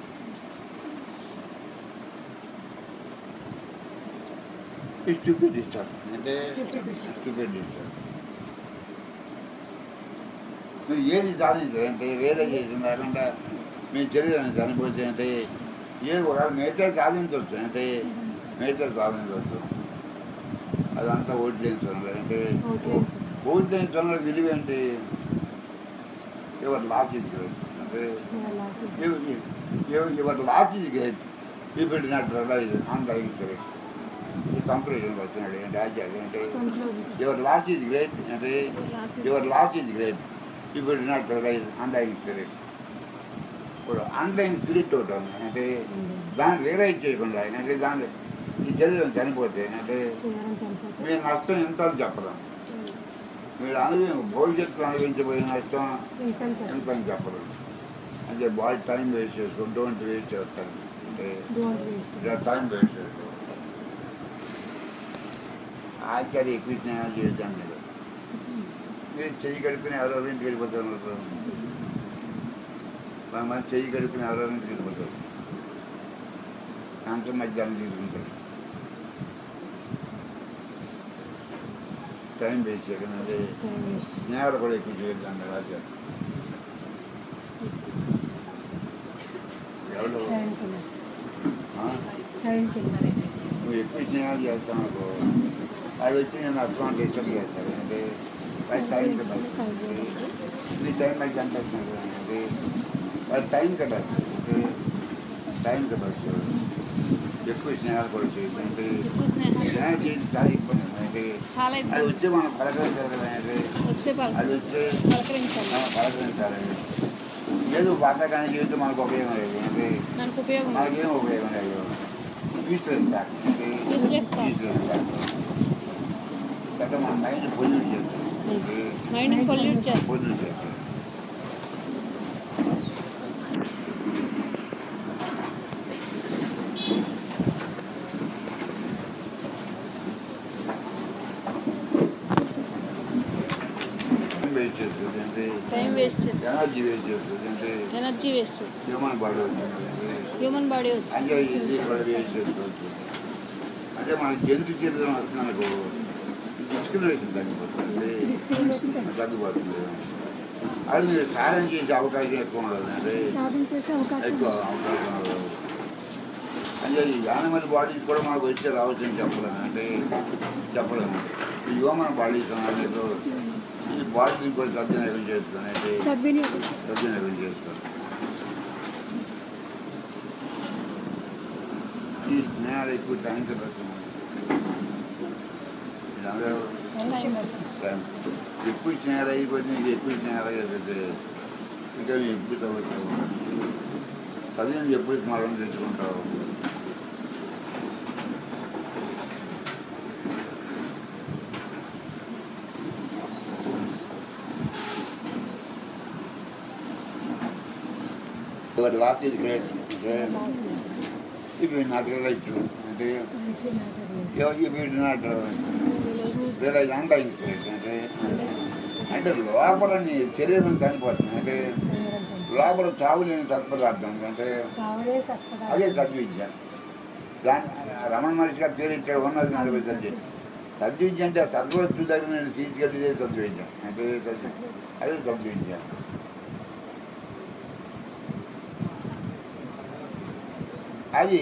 S1: స్టూపిడ్ ఇష్టం అంటే స్టూపిడ్ ఇష్టం మీరు ఏది సాధించారు అంటే రియలైజేషన్ లేకుండా మీ శరీరాన్ని చనిపోతే అంటే ఏది ఒకవేళ మిగతా సాధించవచ్చు అంటే మిగతా సాధించవచ్చు అదంతా ఓట్లు వేయించాలి అంటే
S4: ఓట్లేదు సార్
S1: ఓట్లు వేయించాలి విలువ ఏంటి ఎవరు లాస్ ఇది అంటే
S4: లాస్
S1: ఎవరు లాస్ ఇది గ్రేట్ ఈ పెట్టినట్టు రియలైజ్ అండ్ ఈ కంపారిజన్ వచ్చినాడు ఏంటి ఆచార్య అంటే
S4: conclusion
S1: your loss is great అంటే యువర్ లాస్ ఈజ్ గ్రేట్ ఇప్పుడు నాట్ రియలైజ్ అండర్లైన్ స్పిరిట్ ఇప్పుడు అండర్లైన్ స్పిరిట్ ఒకటి ఉంది అంటే దాన్ని రియలైజ్ చేయకుండా అంటే దాన్ని ఈ శరీరం చనిపోతే అంటే
S4: శరీరం చనిపోతే
S1: మీ నష్టం ఎంత అని చెప్పడం మీరు అనుభవం భవిష్యత్తులో అనుభవించబోయే నష్టం
S4: ఇంకని చెప్పి
S1: ఎంత అని చెప్పడం అంటే బాడీ టైం వేస్ట్ చేసుకో డోంట్ వేస్ట్ చేస్తాను అంటే
S4: డోంట్ వేస్ట్
S1: టైం వేస్ట్ చేసుకో ఆచార్య ఎక్కువ స్నేహాలు చేద్దాం మీరు మీరు చెయ్యి కడుపుని ఎవరెవరి ఇంటికి వెళ్ళిపోతారు అనుకో. మన మంది చెయ్యి కడుపుని ఎవరెవరి ఇంటికి వెళ్ళిపోతారు అంత మధ్యాహ్నం తీసుకుంటారు టైం వేస్ట్ చేయకండి
S4: టైం వేస్ట్
S1: స్నేహాలు కూడా ఎక్కువ చేయొద్దండి ఆచార్య ఎవరు
S4: టైంకి వెళ్ళాలి
S1: ఆ?
S4: టైంకి వెళ్ళాలి
S1: నువ్వు ఎక్కువ స్నేహాలు చేస్తాను అనుకో అది వచ్చి నేను అర్థం అంటే ఇష్టం చేస్తాను అంటే అది టైం కదా నీ టైం అయితే ఎంత వస్తుంది అంటే అది టైం కదా అంటే టైం కదా ఎక్కువ స్నేహాలు కూడా చేయదండి
S3: ఎక్కువ స్నేహం
S1: స్నేహం చేయడం చాలా ఇబ్బంది అంటే
S3: చాలా
S1: అది
S3: ఇబ్బంది
S1: వచ్చే మనం పలకరించాలి కదా అంటే
S3: వస్తే పలక
S1: అది వస్తే
S3: పలకరించాలి
S1: మనం పలకరించాలండి లేదు బాధకాన్ని జీవితం మనకు ఉపయోగం లేదు అంటే
S3: మనకు ఉపయోగం
S1: మనకేం ఉపయోగం లేదు తీసుకెళ్తారు
S3: తీసుకెళ్తారు.
S1: తీసుకెళ్తారు అంటే మన మైండ్ పొల్యూట్ చేస్తాం
S3: మైండ్ పొల్యూట్ చేస్తాం
S1: పొల్యూట్ చేస్తాం వేస్ట్ చేస్తుంది అంటే
S3: టైం వేస్ట్ చేస్తాం
S1: ఎనర్జీ వేస్ట్ చేస్తుంది అంటే
S3: ఎనర్జీ వేస్ట్ చేస్తాం
S1: హ్యూమన్ బాడీ వచ్చింది అంటే
S3: హ్యూమన్ బాడీ వచ్చి
S1: అంటే ఇది కూడా వేస్ట్ చేసుకోవచ్చు అంటే మనకి జంతు చరిత్ర వస్తుంది అనుకో డిస్క్రిమినేషన్ తగ్గిపోతుంది తగ్గిపోతుంది అది మీరు సాధన చేసే అవకాశం ఎక్కువ ఉండదు అంటే
S3: సాధించేసే అవకాశం
S1: ఎక్కువ అవకాశం ఉండదు అంటే ఈ యానిమల్ బాడీస్ కూడా మనకు వచ్చే రావచ్చు అని చెప్పలేము అంటే చెప్పలేము ఈ హ్యూమన్ బాడీస్ అనేది ఈ బాడీని కూడా సద్వినియోగం చేస్తుంది అంటే
S3: సద్వినియోగం
S1: సద్వినియోగం చేస్తారు ఈ స్నేహాలు ఎక్కువ టైంకి వస్తుంది వీళ్ళందరూ టైం- ఎక్కువ స్నేహాలు అయిపోతే నీకు ఎక్కువ స్నేహాలు అయిపోతే ఇంకా నువ్వు ఎప్పుడు చదువుతావు చదివింది ఎప్పుడు స్మరణ తెచ్చుకుంటావు But last is great. Okay? If you not realize to, okay? You, if you do not uh, realize undying place, okay? అంటే లోపల నీ శరీరం చనిపోతుంది అంటే లోపల చావులేని సత్పదార్థం అంటే
S4: చావలే సత్పదార్థం.
S1: అదే సద్విద్య దాని రమణ మహర్షి గారు పేరిచ్చాడు ఉన్నది నలభై సద్య సద్విద్య అంటే సద్వస్తు దగ్గర నేను తీసుకెళ్ళేదే సద్విద్య అంటే సద్వి అదే సద్విద్య అది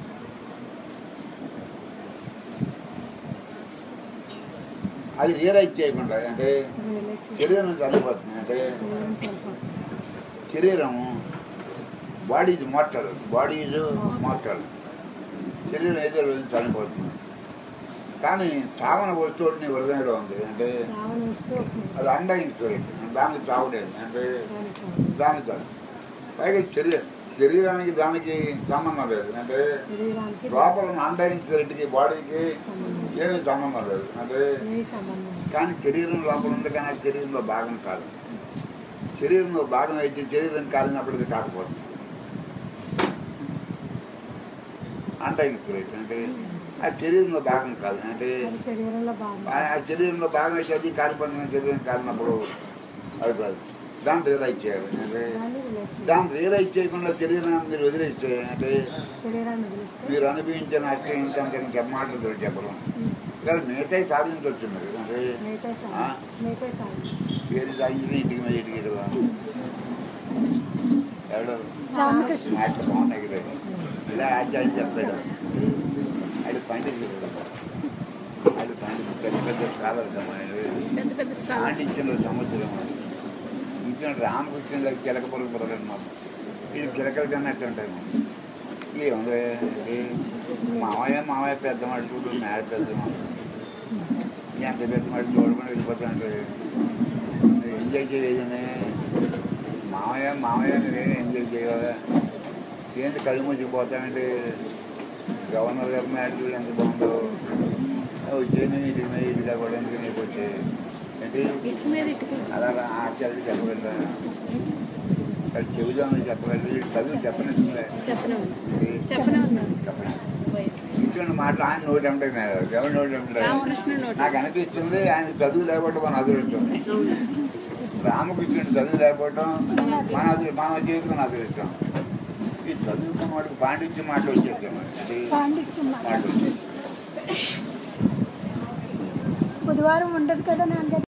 S1: అది రియలైజ్ చేయకుండా అంటే
S3: రియలైజ్ చేయాలి.
S1: శరీరం చనిపోతుంది అంటే
S3: శరీరం చనిపోతుంది.
S1: శరీరం body is mortal body is mortal శరీరం ఏదో రోజు చనిపోతుంది కానీ చావన వస్తువు నీ హృదయంలో ఉంది అంటే
S4: చావని వస్తూ ఉంటుంది.
S1: అది అండయింగ్ స్పిరిట్ దానికి చావలేదు అంటే
S4: దాని చావు.
S1: దానికి చావు. పైగా శరీరం శరీరానికి దానికి సంబంధం లేదు అంటే
S4: శరీరానికి
S1: లోపల ఉన్న అండయింగ్ స్పిరిట్కి బాడీకి ఏమీ సంబంధం లేదు అంటే
S4: ఏ సంబంధం లేదు.
S1: కానీ శరీరం లోపల ఉంది కానీ అది శరీరంలో భాగం కాదు శరీరంలో భాగం అయితే శరీరం కాలినప్పటికీ కాకపోతుంది అంటే ఇన్స్పిరేషన్ అంటే ఆ శరీరంలో భాగం కాదు అంటే
S4: అది శరీరంలో భాగం
S1: ఆ ఆ శరీరంలో భాగం అయితే అది కాలిపోతున్న శరీరం కాలినప్పుడు అది కాదు దాన్ని రియలైజ్ చేయాలి అంటే
S4: దాన్ని రిలేట్ చేయాలి.
S1: దాన్ని రియలైజ్ చేయకుండా శరీరాన్ని మీరు వదిలేస్తే అంటే
S4: శరీరాన్ని వదిలిస్తే
S1: మీరు అనిపించిన నష్టం ఇంత చెప్పమాటలు చెప్పడం కానీ మిగతా సాధించవచ్చు మీరు అంటే
S4: మిగతా
S1: ఆ?
S4: సాగు మిగతా సాగు
S1: పేరు తాగి ఇంటికి మీద ఇంటికి కదా ఎవడో
S3: రామకృష్ణ
S1: అట్లా బాగున్నాయి కదా ఇలా ఆచార్య చెప్తాడు అది పండితులు అది పండితులు పెద్ద పెద్ద స్కాలర్
S3: పెద్ద పెద్ద స్కాలర్స్
S1: పాండిత్యంలో సముద్రం ఇచ్చిన రామకృష్ణులకు చిలక పొరుగు పొరగదు మాకు ఇది చిలకల కన్నట్టు ఉంటాయి ఏముంది ఏ మావయ్య మావయ్య పెద్ద మాట చూడు మేడ పెద్ద మాట ఎంత పెద్ద మాట చూడమని వెళ్ళిపోతాంటే ఎంజాయ్ చేయలేదని మావయ్య మావయ్య నేను ఎంజాయ్ చేయాలి ఏంటి కళ్ళు మూసిపోతానంటే గవర్నర్ గారి మేడ చూడు ఎంత బాగుందో వచ్చేది ఇటు మీద ఇటు కావడానికి నీకు వచ్చే అంటే
S3: ఇటుక మీద ఇటుక
S1: అలా ఆచార్యులు చెప్పగలరా అది చెబుదామని చెప్పగలరు చదువు చెప్పనిస్తుందే
S3: చెప్పనే ఉంది చెప్పనే ఉన్నాడు
S1: ఇటువంటి మాటలు ఆయన నోటి అంటే ఎవరి నోటి అంటే
S3: రామకృష్ణ నోటి
S1: నాకు అనిపిస్తుంది ఆయన చదువు లేకపోవడం మన అదృష్టం
S3: అవును
S1: రామకృష్ణుడు చదువు లేకపోవడం మన అదృ మన జీవితం అదృష్టం ఈ చదువుకున్న వాడికి పాండిత్యం మాటలు వచ్చేస్తాం అంటే
S3: పాండిత్యం మాట.
S1: మాటలు వచ్చేస్తాయి
S3: బుధవారం ఉండదు కదా నాన్నగారు